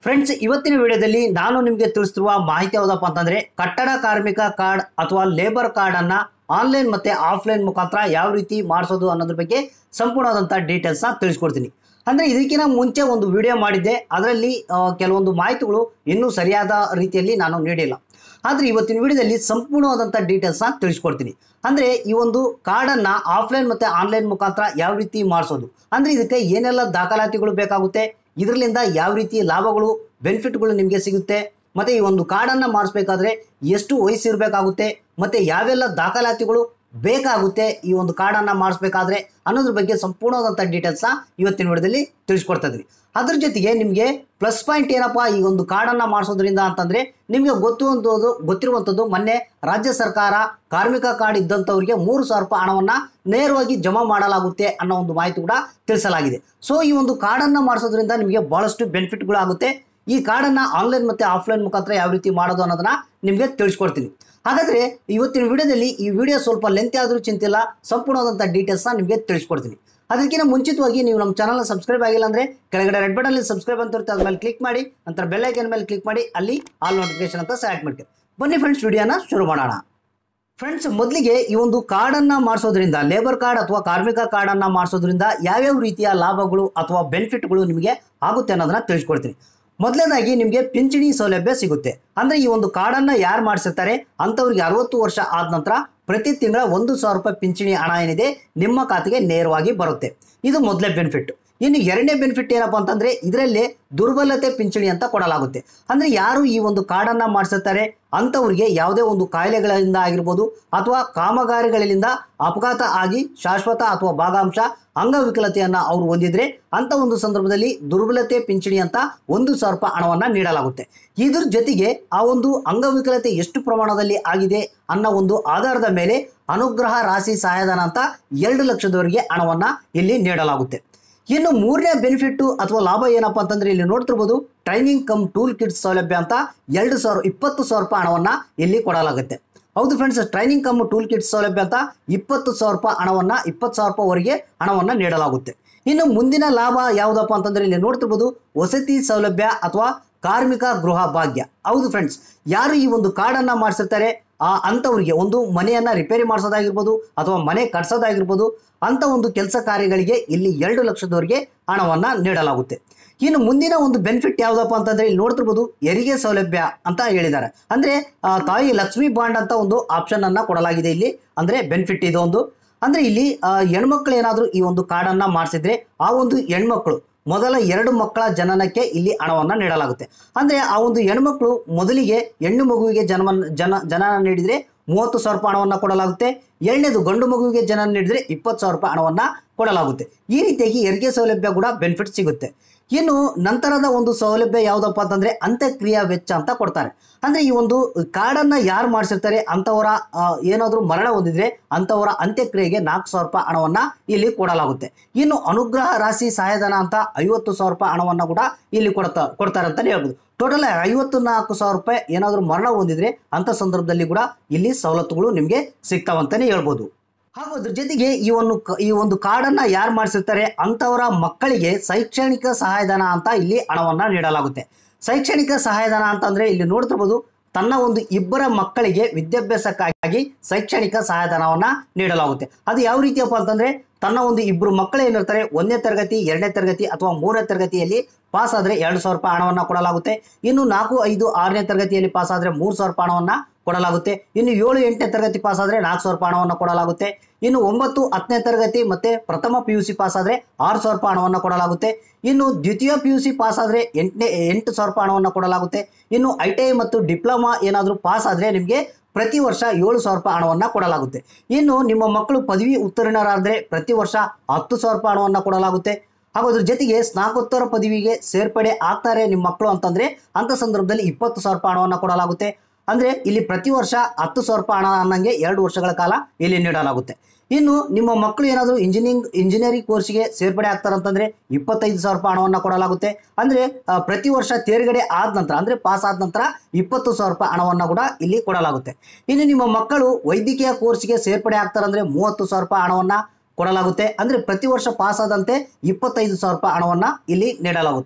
friends ಇವತ್ತಿನ ವಿಡಿಯೋದಲ್ಲಿ ನಾನು ನಿಮಗೆ ತಿಳಿಸ್ತಿರುವ ಮಾಹಿತಿ ಯಾವುದಪ್ಪ ಅಂತಂದ್ರೆ ಕಟ್ಟಡ ಕಾರ್ಮಿಕ ಕಾರ್ಡ್ ಅಥವಾ ಲೇಬರ್ ಕಾರ್ಡ್ ಅನ್ನ ಆನ್ಲೈನ್ ಮತ್ತೆ ಆಫ್ಲೈನ್ ಮುಖಾಂತರ ಯಾವ ರೀತಿ ಮಾಡಿಸೋದು ಅನ್ನೋದ್ರ ಬಗ್ಗೆ ಸಂಪೂರ್ಣವಾದಂಥ ಡೀಟೇಲ್ಸ್ನ ತಿಳಿಸ್ಕೊಡ್ತೀನಿ ಅಂದ್ರೆ ಇದಕ್ಕಿಂತ ಮುಂಚೆ ಒಂದು ವಿಡಿಯೋ ಮಾಡಿದ್ದೆ ಅದರಲ್ಲಿ ಆ, ಕೆಲವೊಂದು ಮಾಹಿತಿಗಳು ಇನ್ನೂ ಸರಿಯಾದ ರೀತಿಯಲ್ಲಿ ನಾನು ನೀಡಿಲ್ಲ ಆದರೆ ಇವತ್ತಿನ ವಿಡಿಯೋದಲ್ಲಿ ಸಂಪೂರ್ಣವಾದಂಥ ಡೀಟೇಲ್ಸ್ನ ತಿಳಿಸ್ಕೊಡ್ತೀನಿ ಅಂದರೆ ಈ ಒಂದು ಕಾರ್ಡನ್ನು ಆಫ್ಲೈನ್ ಮತ್ತು ಆನ್ಲೈನ್ ಮುಖಾಂತರ ಯಾವ ರೀತಿ ಮಾಡಿಸೋದು ಅಂದರೆ ಇದಕ್ಕೆ ಏನೆಲ್ಲ ದಾಖಲಾತಿಗಳು ಬೇಕಾಗುತ್ತೆ ಇದರಿಂದ ಯಾವ ರೀತಿ ಲಾಭಗಳು ಬೆನಿಫಿಟ್ಗಳು ನಿಮಗೆ ಸಿಗುತ್ತೆ ಮತ್ತು ಈ ಒಂದು ಕಾರ್ಡನ್ನು ಮಾಡಿಸ್ಬೇಕಾದ್ರೆ ಎಷ್ಟು ವಯಸ್ಸಿರಬೇಕಾಗುತ್ತೆ ಮತ್ತು ಯಾವೆಲ್ಲ ದಾಖಲಾತಿಗಳು ಬೇಕಾಗುತ್ತೆ ಈ ಒಂದು ಕಾರ್ಡನ್ನು ಮಾಡಿಸ್ಬೇಕಾದ್ರೆ ಅನ್ನೋದ್ರ ಬಗ್ಗೆ ಸಂಪೂರ್ಣವಾದಂಥ ಡೀಟೇಲ್ಸ್ನ ಇವತ್ತಿನ ವಿಡಿಯೋದಲ್ಲಿ ತಿಳಿಸ್ಕೊಡ್ತಾ ಇದ್ದೀನಿ ಅದ್ರ ಜೊತೆಗೆ ನಿಮಗೆ ಪ್ಲಸ್ ಪಾಯಿಂಟ್ ಏನಪ್ಪ ಈ ಒಂದು ಕಾರ್ಡನ್ನು ಮಾಡಿಸೋದ್ರಿಂದ ಅಂತಂದರೆ ನಿಮಗೆ ಗೊತ್ತುವಂಥದ್ದು ಗೊತ್ತಿರುವಂಥದ್ದು ಮೊನ್ನೆ ರಾಜ್ಯ ಸರ್ಕಾರ ಕಾರ್ಮಿಕ ಕಾರ್ಡ್ ಇದ್ದಂಥವ್ರಿಗೆ ಮೂರು ಸಾವಿರ ರೂಪಾಯಿ ಹಣವನ್ನು ನೇರವಾಗಿ ಜಮಾ ಮಾಡಲಾಗುತ್ತೆ ಅನ್ನೋ ಒಂದು ಮಾಹಿತಿ ಕೂಡ ತಿಳಿಸಲಾಗಿದೆ ಸೊ ಈ ಒಂದು ಕಾರ್ಡನ್ನು ಮಾಡಿಸೋದ್ರಿಂದ ನಿಮಗೆ ಭಾಳಷ್ಟು ಬೆನಿಫಿಟ್ಗಳು ಆಗುತ್ತೆ ಈ ಕಾರ್ಡನ್ನು ಆನ್ಲೈನ್ ಮತ್ತು ಆಫ್ಲೈನ್ ಮುಖಾಂತರ ಯಾವ ರೀತಿ ಮಾಡೋದು ಅನ್ನೋದನ್ನ ನಿಮಗೆ ತಿಳಿಸ್ಕೊಡ್ತೀನಿ ಹಾಗಾದರೆ ಇವತ್ತಿನ ವಿಡಿಯೋದಲ್ಲಿ ಈ ವಿಡಿಯೋ ಸ್ವಲ್ಪ ಲೆಂತ್ ಆದರೂ ಚಿಂತಿಲ್ಲ ಸಂಪೂರ್ಣವಾದಂಥ ಡೀಟೇಲ್ಸ್ನ ನಿಮಗೆ ತಿಳಿಸ್ಕೊಡ್ತೀನಿ ಅದಕ್ಕಿಂತ ಮುಂಚಿತವಾಗಿ ನೀವು ನಮ್ಮ ಚಾನಲ್ನ ಸಬ್ಸ್ಕ್ರೈಬ್ ಆಗಿಲ್ಲ ಅಂದರೆ ಕೆಳಗಡೆ ರೆಡ್ ಬಟನಲ್ಲಿ ಸಬ್ಸ್ಕ್ರೈಬ್ ಅಂತ ಇರುತ್ತೆ ಅದ್ರ ಮೇಲೆ ಕ್ಲಿಕ್ ಮಾಡಿ ನಂತರ ಬೆಲ್ ಐಕನ್ ಮೇಲೆ ಕ್ಲಿಕ್ ಮಾಡಿ ಅಲ್ಲಿ ಆಲ್ ನೋಟಿಫಿಕೇಶನ್ ಅಂತ ಸೆಲೆಕ್ಟ್ ಮಾಡ್ತೀವಿ ಬನ್ನಿ ಫ್ರೆಂಡ್ಸ್ ವಿಡಿಯೋನ ಶುರು ಮಾಡೋಣ ಫ್ರೆಂಡ್ಸ್ ಮೊದಲಿಗೆ ಈ ಒಂದು ಕಾರ್ಡನ್ನು ಮಾಡಿಸೋದ್ರಿಂದ ಲೇಬರ್ ಕಾರ್ಡ್ ಅಥವಾ ಕಾರ್ಮಿಕ ಕಾರ್ಡನ್ನು ಮಾಡಿಸೋದ್ರಿಂದ ಯಾವ್ಯಾವ ರೀತಿಯ ಲಾಭಗಳು ಅಥವಾ ಬೆನಿಫಿಟ್ಗಳು ನಿಮಗೆ ಆಗುತ್ತೆ ಅನ್ನೋದನ್ನ ತಿಳಿಸ್ಕೊಡ್ತೀನಿ ಮೊದಲನೇದಾಗಿ ನಿಮಗೆ ಪಿಂಚಣಿ ಸೌಲಭ್ಯ ಸಿಗುತ್ತೆ ಅಂದರೆ ಈ ಒಂದು ಕಾರ್ಡನ್ನು ಯಾರು ಮಾಡಿಸಿರ್ತಾರೆ ಅಂಥವ್ರಿಗೆ ಅರವತ್ತು ವರ್ಷ ಆದ ನಂತರ ಪ್ರತಿ ತಿಂಗಳ ಒಂದು ಸಾವಿರ ರೂಪಾಯಿ ಪಿಂಚಣಿ ಹಣ ಏನಿದೆ ನಿಮ್ಮ ಖಾತೆಗೆ ನೇರವಾಗಿ ಬರುತ್ತೆ ಇದು ಮೊದಲೇ ಬೆನಿಫಿಟ್ ಇನ್ನು ಎರಡನೇ ಬೆನಿಫಿಟ್ ಏನಪ್ಪ ಅಂತಂದ್ರೆ ಇದರಲ್ಲಿ ದುರ್ಬಲತೆ ಪಿಂಚಣಿ ಅಂತ ಕೊಡಲಾಗುತ್ತೆ ಅಂದ್ರೆ ಯಾರು ಈ ಒಂದು ಕಾರ್ಡನ್ನ ಮಾಡಿಸಿರ್ತಾರೆ ಅಂಥವ್ರಿಗೆ ಯಾವುದೇ ಒಂದು ಕಾಯಿಲೆಗಳಿಂದ ಆಗಿರ್ಬೋದು ಅಥವಾ ಕಾಮಗಾರಿಗಳಿಂದ ಅಪಘಾತ ಆಗಿ ಶಾಶ್ವತ ಅಥವಾ ಭಾಗಾಂಶ ಅಂಗವಿಕಲತೆಯನ್ನ ಅವರು ಹೊಂದಿದ್ರೆ ಅಂತ ಒಂದು ಸಂದರ್ಭದಲ್ಲಿ ದುರ್ಬಲತೆ ಪಿಂಚಣಿ ಅಂತ ಒಂದು ಸಾವಿರ ರೂಪಾಯಿ ಹಣವನ್ನ ನೀಡಲಾಗುತ್ತೆ ಇದ್ರ ಜೊತೆಗೆ ಆ ಒಂದು ಅಂಗವಿಕಲತೆ ಎಷ್ಟು ಪ್ರಮಾಣದಲ್ಲಿ ಆಗಿದೆ ಅನ್ನೋ ಒಂದು ಆಧಾರದ ಮೇಲೆ ಅನುಗ್ರಹ ರಾಶಿ ಸಹಾಯಧನ ಅಂತ ಎರಡು ಲಕ್ಷದವರೆಗೆ ಹಣವನ್ನ ಇಲ್ಲಿ ನೀಡಲಾಗುತ್ತೆ ಇನ್ನು ಮೂರನೇ ಬೆನಿಫಿಟ್ ಅಥವಾ ಲಾಭ ಏನಪ್ಪಾ ಅಂತಂದ್ರೆ ಇಲ್ಲಿ ನೋಡ್ತಿರ್ಬೋದು ಟ್ರೈನಿಂಗ್ ಕಮ್ ಟೂಲ್ ಕಿಟ್ಸ್ ಸೌಲಭ್ಯ ಅಂತ ಎರಡು ಸಾವಿರ ಇಪ್ಪತ್ತು ಸಾವಿರ ರೂಪಾಯಿ ಹಣವನ್ನ ಇಲ್ಲಿ ಕೊಡಲಾಗುತ್ತೆ ಹೌದು friends training cum tool kits ಸೌಲಭ್ಯ ಅಂತ ಇಪ್ಪತ್ತು ಸಾವಿರ ರೂಪಾಯಿ ಹಣವನ್ನ ಇಪ್ಪತ್ತು ಸಾವಿರ ರೂಪಾಯಿವರೆಗೆ ಹಣವನ್ನ ನೀಡಲಾಗುತ್ತೆ ಇನ್ನು ಮುಂದಿನ ಲಾಭ ಯಾವುದಪ್ಪ ಅಂತಂದ್ರೆ ಇಲ್ಲಿ ನೋಡ್ತಿರ್ಬೋದು ವಸತಿ ಸೌಲಭ್ಯ ಅಥವಾ ಕಾರ್ಮಿಕ ಗೃಹ ಭಾಗ್ಯ ಹೌದು ಫ್ರೆಂಡ್ಸ್ ಯಾರು ಈ ಒಂದು ಕಾರ್ಡನ್ನು ಮಾಡಿಸಿರ್ತಾರೆ ಆ ಅಂಥವ್ರಿಗೆ ಒಂದು ಮನೆಯನ್ನು ರಿಪೇರಿ ಮಾಡಿಸೋದಾಗಿರ್ಬೋದು ಅಥವಾ ಮನೆ ಕಟ್ಸೋದಾಗಿರ್ಬೋದು ಅಂಥ ಒಂದು ಕೆಲಸ ಕಾರ್ಯಗಳಿಗೆ ಇಲ್ಲಿ ಎರಡು ಲಕ್ಷದವರೆಗೆ ಹಣವನ್ನು ನೀಡಲಾಗುತ್ತೆ ಇನ್ನು ಮುಂದಿನ ಒಂದು ಬೆನಿಫಿಟ್ ಯಾವುದಪ್ಪ ಅಂತಂದ್ರೆ ಇಲ್ಲಿ ನೋಡ್ತಿರ್ಬೋದು ಹೆರಿಗೆ ಸೌಲಭ್ಯ ಅಂತ ಹೇಳಿದ್ದಾರೆ ಅಂದ್ರೆ ಆ, ತಾಯಿ ಲಕ್ಷ್ಮಿ ಬಾಂಡ್ ಅಂತ ಒಂದು ಆಪ್ಷನ್ ಅನ್ನ ಕೊಡಲಾಗಿದೆ ಇಲ್ಲಿ ಅಂದ್ರೆ ಬೆನಿಫಿಟ್ ಇದು ಒಂದು ಅಂದ್ರೆ ಇಲ್ಲಿ ಆ, ಹೆಣ್ಮಕ್ಳು ಏನಾದರೂ ಈ ಒಂದು ಕಾರ್ಡನ್ನ ಮಾಡಿಸಿದ್ರೆ ಆ ಒಂದು ಹೆಣ್ಮಕ್ಳು ಮೊದಲ ಎರಡು ಮಕ್ಕಳ ಜನನಕ್ಕೆ ಇಲ್ಲಿ ಹಣವನ್ನು ನೀಡಲಾಗುತ್ತೆ ಅಂದ್ರೆ ಆ ಒಂದು ಹೆಣ್ಮಕ್ಳು ಮೊದಲಿಗೆ ಹೆಣ್ಣು ಮಗುವಿಗೆ ಜನ್ಮ ಜನ ಜನನ ನೀಡಿದ್ರೆ ಮೂವತ್ತು ಸಾವಿರ ರೂಪಾಯಿ ಹಣವನ್ನು ಕೊಡಲಾಗುತ್ತೆ ಎರಡನೇದು ಗಂಡು ಮಗುವಿಗೆ ಜನನ ನೀಡಿದ್ರೆ ಇಪ್ಪತ್ತು ಸಾವಿರ ರೂಪಾಯಿ ಹಣವನ್ನು ಕೊಡಲಾಗುತ್ತೆ ಈ ರೀತಿಯಾಗಿ ಹೆರಿಗೆ ಸೌಲಭ್ಯ ಕೂಡ ಬೆನಿಫಿಟ್ ಸಿಗುತ್ತೆ ಇನ್ನು ನಂತರದ ಒಂದು ಸೌಲಭ್ಯ ಯಾವುದಪ್ಪ ಅಂತಂದ್ರೆ ಅಂತ್ಯಕ್ರಿಯಾ ವೆಚ್ಚ ಅಂತ ಕೊಡ್ತಾರೆ ಅಂದ್ರೆ ಈ ಒಂದು ಕಾರ್ಡನ್ನ ಯಾರು ಮಾಡಿಸಿರ್ತಾರೆ ಅಂತವರ ಏನಾದರೂ ಮರಣ ಹೊಂದಿದ್ರೆ ಅಂತವರ ಅಂತ್ಯಕ್ರಿಯೆಗೆ ನಾಲ್ಕು ಸಾವಿರ ರೂಪಾಯಿ ಹಣವನ್ನ ಇಲ್ಲಿ ಕೊಡಲಾಗುತ್ತೆ ಇನ್ನು ಅನುಗ್ರಹ ರಾಶಿ ಸಹಾಯಧನ ಅಂತ ಐವತ್ತು ಸಾವಿರ ರೂಪಾಯಿ ಹಣವನ್ನ ಕೂಡ ಇಲ್ಲಿ ಕೊಡ್ತಾ ಕೊಡ್ತಾರೆ ಅಂತಾನೆ ಹೇಳ್ಬೋದು ಟೋಟಲ್ ಐವತ್ತು ನಾಲ್ಕು ಸಾವಿರ ರೂಪಾಯಿ ಏನಾದರೂ ಮರಣ ಹೊಂದಿದ್ರೆ ಅಂತ ಸಂದರ್ಭದಲ್ಲಿ ಕೂಡ ಇಲ್ಲಿ ಸವಲತ್ತುಗಳು ನಿಮಗೆ ಸಿಗ್ತಾವಂತಾನೆ ಹೇಳ್ಬೋದು ಹಾಗೂ ಅದ್ರ ಜೊತೆಗೆ ಈ ಒಂದು ಕ- ಈ ಒಂದು ಕಾರ್ಡನ್ನ ಯಾರು ಮಾಡಿಸಿರ್ತಾರೆ ಅಂಥವರ ಮಕ್ಕಳಿಗೆ ಶೈಕ್ಷಣಿಕ ಸಹಾಯಧನ ಅಂತ ಇಲ್ಲಿ ಹಣವನ್ನ ನೀಡಲಾಗುತ್ತೆ ಶೈಕ್ಷಣಿಕ ಸಹಾಯಧನ ಅಂತಂದ್ರೆ ಇಲ್ಲಿ ನೋಡ್ತಿರ್ಬೋದು ತನ್ನ ಒಂದು ಇಬ್ಬರ ಮಕ್ಕಳಿಗೆ ವಿದ್ಯಾಭ್ಯಾಸಕ್ಕಾಗಿ ಶೈಕ್ಷಣಿಕ ಸಹಾಯಧನವನ್ನ ನೀಡಲಾಗುತ್ತೆ ಅದು ಯಾವ ರೀತಿಯಪ್ಪ ಅಂತಂದ್ರೆ ತನ್ನ ಒಂದು ಇಬ್ಬರು ಮಕ್ಕಳು ಏನಿರ್ತಾರೆ ಒಂದನೇ ತರಗತಿ ಎರಡನೇ ತರಗತಿ ಅಥವಾ ಮೂರನೇ ತರಗತಿಯಲ್ಲಿ ಪಾಸ್ ಆದರೆ ಎರಡು ಸಾವಿರ ರೂಪಾಯಿ ಹಣವನ್ನು ಕೊಡಲಾಗುತ್ತೆ ಇನ್ನು ನಾಲ್ಕು ಐದು ಆರನೇ ತರಗತಿಯಲ್ಲಿ ಪಾಸ್ ಆದರೆ ಮೂರು ಸಾವಿರ ರೂಪಾಯಿ ಹಣವನ್ನು ಕೊಡಲಾಗುತ್ತೆ ಇನ್ನು ಏಳು ಎಂಟನೇ ತರಗತಿ ಪಾಸ್ ಆದರೆ ನಾಲ್ಕು ಸಾವಿರ ರೂಪಾಯಿ ಹಣವನ್ನು ಕೊಡಲಾಗುತ್ತೆ ಇನ್ನು ಒಂಬತ್ತು ಹತ್ತನೇ ತರಗತಿ ಮತ್ತೆ ಪ್ರಥಮ ಪಿ ಯು ಸಿ ಪಾಸ್ ಆದರೆ ಆರು ಸಾವಿರ ರೂಪಾಯಿ ಹಣವನ್ನು ಕೊಡಲಾಗುತ್ತೆ ಇನ್ನು ದ್ವಿತೀಯ ಪಿ ಯು ಸಿ ಪಾಸ್ ಆದರೆ ಎಂಟನೇ ಎಂಟು ಸಾವಿರ ರೂಪಾಯಿ ಹಣವನ್ನು ಕೊಡಲಾಗುತ್ತೆ ಇನ್ನು ಐ ಟಿ ಐ ಮತ್ತು ಡಿಪ್ಲೊಮಾ ಏನಾದರೂ ಪಾಸ್ ಆದರೆ ನಿಮಗೆ ಪ್ರತಿ ವರ್ಷ ಏಳು ಸಾವಿರ ರೂಪಾಯಿ ಹಣವನ್ನು ಕೊಡಲಾಗುತ್ತೆ ಇನ್ನು ನಿಮ್ಮ ಮಕ್ಕಳು ಪದವಿ ಉತ್ತೀರ್ಣರಾದರೆ ಪ್ರತಿ ವರ್ಷ ಹತ್ತು ಸಾವಿರ ರೂಪಾಯಿ ಹಣವನ್ನು ಕೊಡಲಾಗುತ್ತೆ ಹಾಗೂ ಅದ್ರ ಜೊತೆಗೆ ಸ್ನಾತಕೋತ್ತರ ಪದವಿಗೆ ಸೇರ್ಪಡೆ ಆಗ್ತಾರೆ ನಿಮ್ಮ ಮಕ್ಕಳು ಅಂತಂದ್ರೆ ಅಂತ ಸಂದರ್ಭದಲ್ಲಿ ಇಪ್ಪತ್ತು ಸಾವಿರ ರೂಪಾಯಿ ಹಣವನ್ನು ಕೊಡಲಾಗುತ್ತೆ ಅಂದ್ರೆ ಇಲ್ಲಿ ಪ್ರತಿ ವರ್ಷ ಹತ್ತು ಸಾವಿರ ರೂಪಾಯಿ ಹಣ ಅನ್ನಂಗೆ ಎರಡು ವರ್ಷಗಳ ಕಾಲ ಇಲ್ಲಿ ನೀಡಲಾಗುತ್ತೆ ಇನ್ನು ನಿಮ್ಮ ಮಕ್ಕಳು ಏನಾದರೂ ಇಂಜಿನಿಯರಿಂಗ್ ಇಂಜಿನಿಯರಿಂಗ್ ಕೋರ್ಸ್ಗೆ ಸೇರ್ಪಡೆ ಆಗ್ತಾರಂತಂದ್ರೆ ಇಪ್ಪತ್ತೈದು ಸಾವಿರ ರೂಪಾಯಿ ಹಣವನ್ನು ಕೊಡಲಾಗುತ್ತೆ ಅಂದ್ರೆ ಆ, ಪ್ರತಿ ವರ್ಷ ತೇರ್ಗಡೆ ಆದ ನಂತರ ಅಂದ್ರೆ ಪಾಸ್ ಆದ ನಂತರ ಇಪ್ಪತ್ತು ಸಾವಿರ ರೂಪಾಯಿ ಹಣವನ್ನು ಕೂಡ ಇಲ್ಲಿ ಕೊಡಲಾಗುತ್ತೆ ಇನ್ನು ನಿಮ್ಮ ಮಕ್ಕಳು ವೈದ್ಯಕೀಯ ಕೋರ್ಸ್ಗೆ ಸೇರ್ಪಡೆ ಆಗ್ತಾರಂದ್ರೆ ಮೂವತ್ತು ಸಾವಿರ ರೂಪಾಯಿ ಹಣವನ್ನು ಕೊಡಲಾಗುತ್ತೆ ಅಂದ್ರೆ ಪ್ರತಿ ವರ್ಷ ಪಾಸ್ ಆದಂತೆ ಇಪ್ಪತ್ತೈದು ಸಾವಿರ ರೂಪಾಯಿ ಹಣವನ್ನು ಇಲ್ಲಿ ನೀಡಲಾಗುತ್ತೆ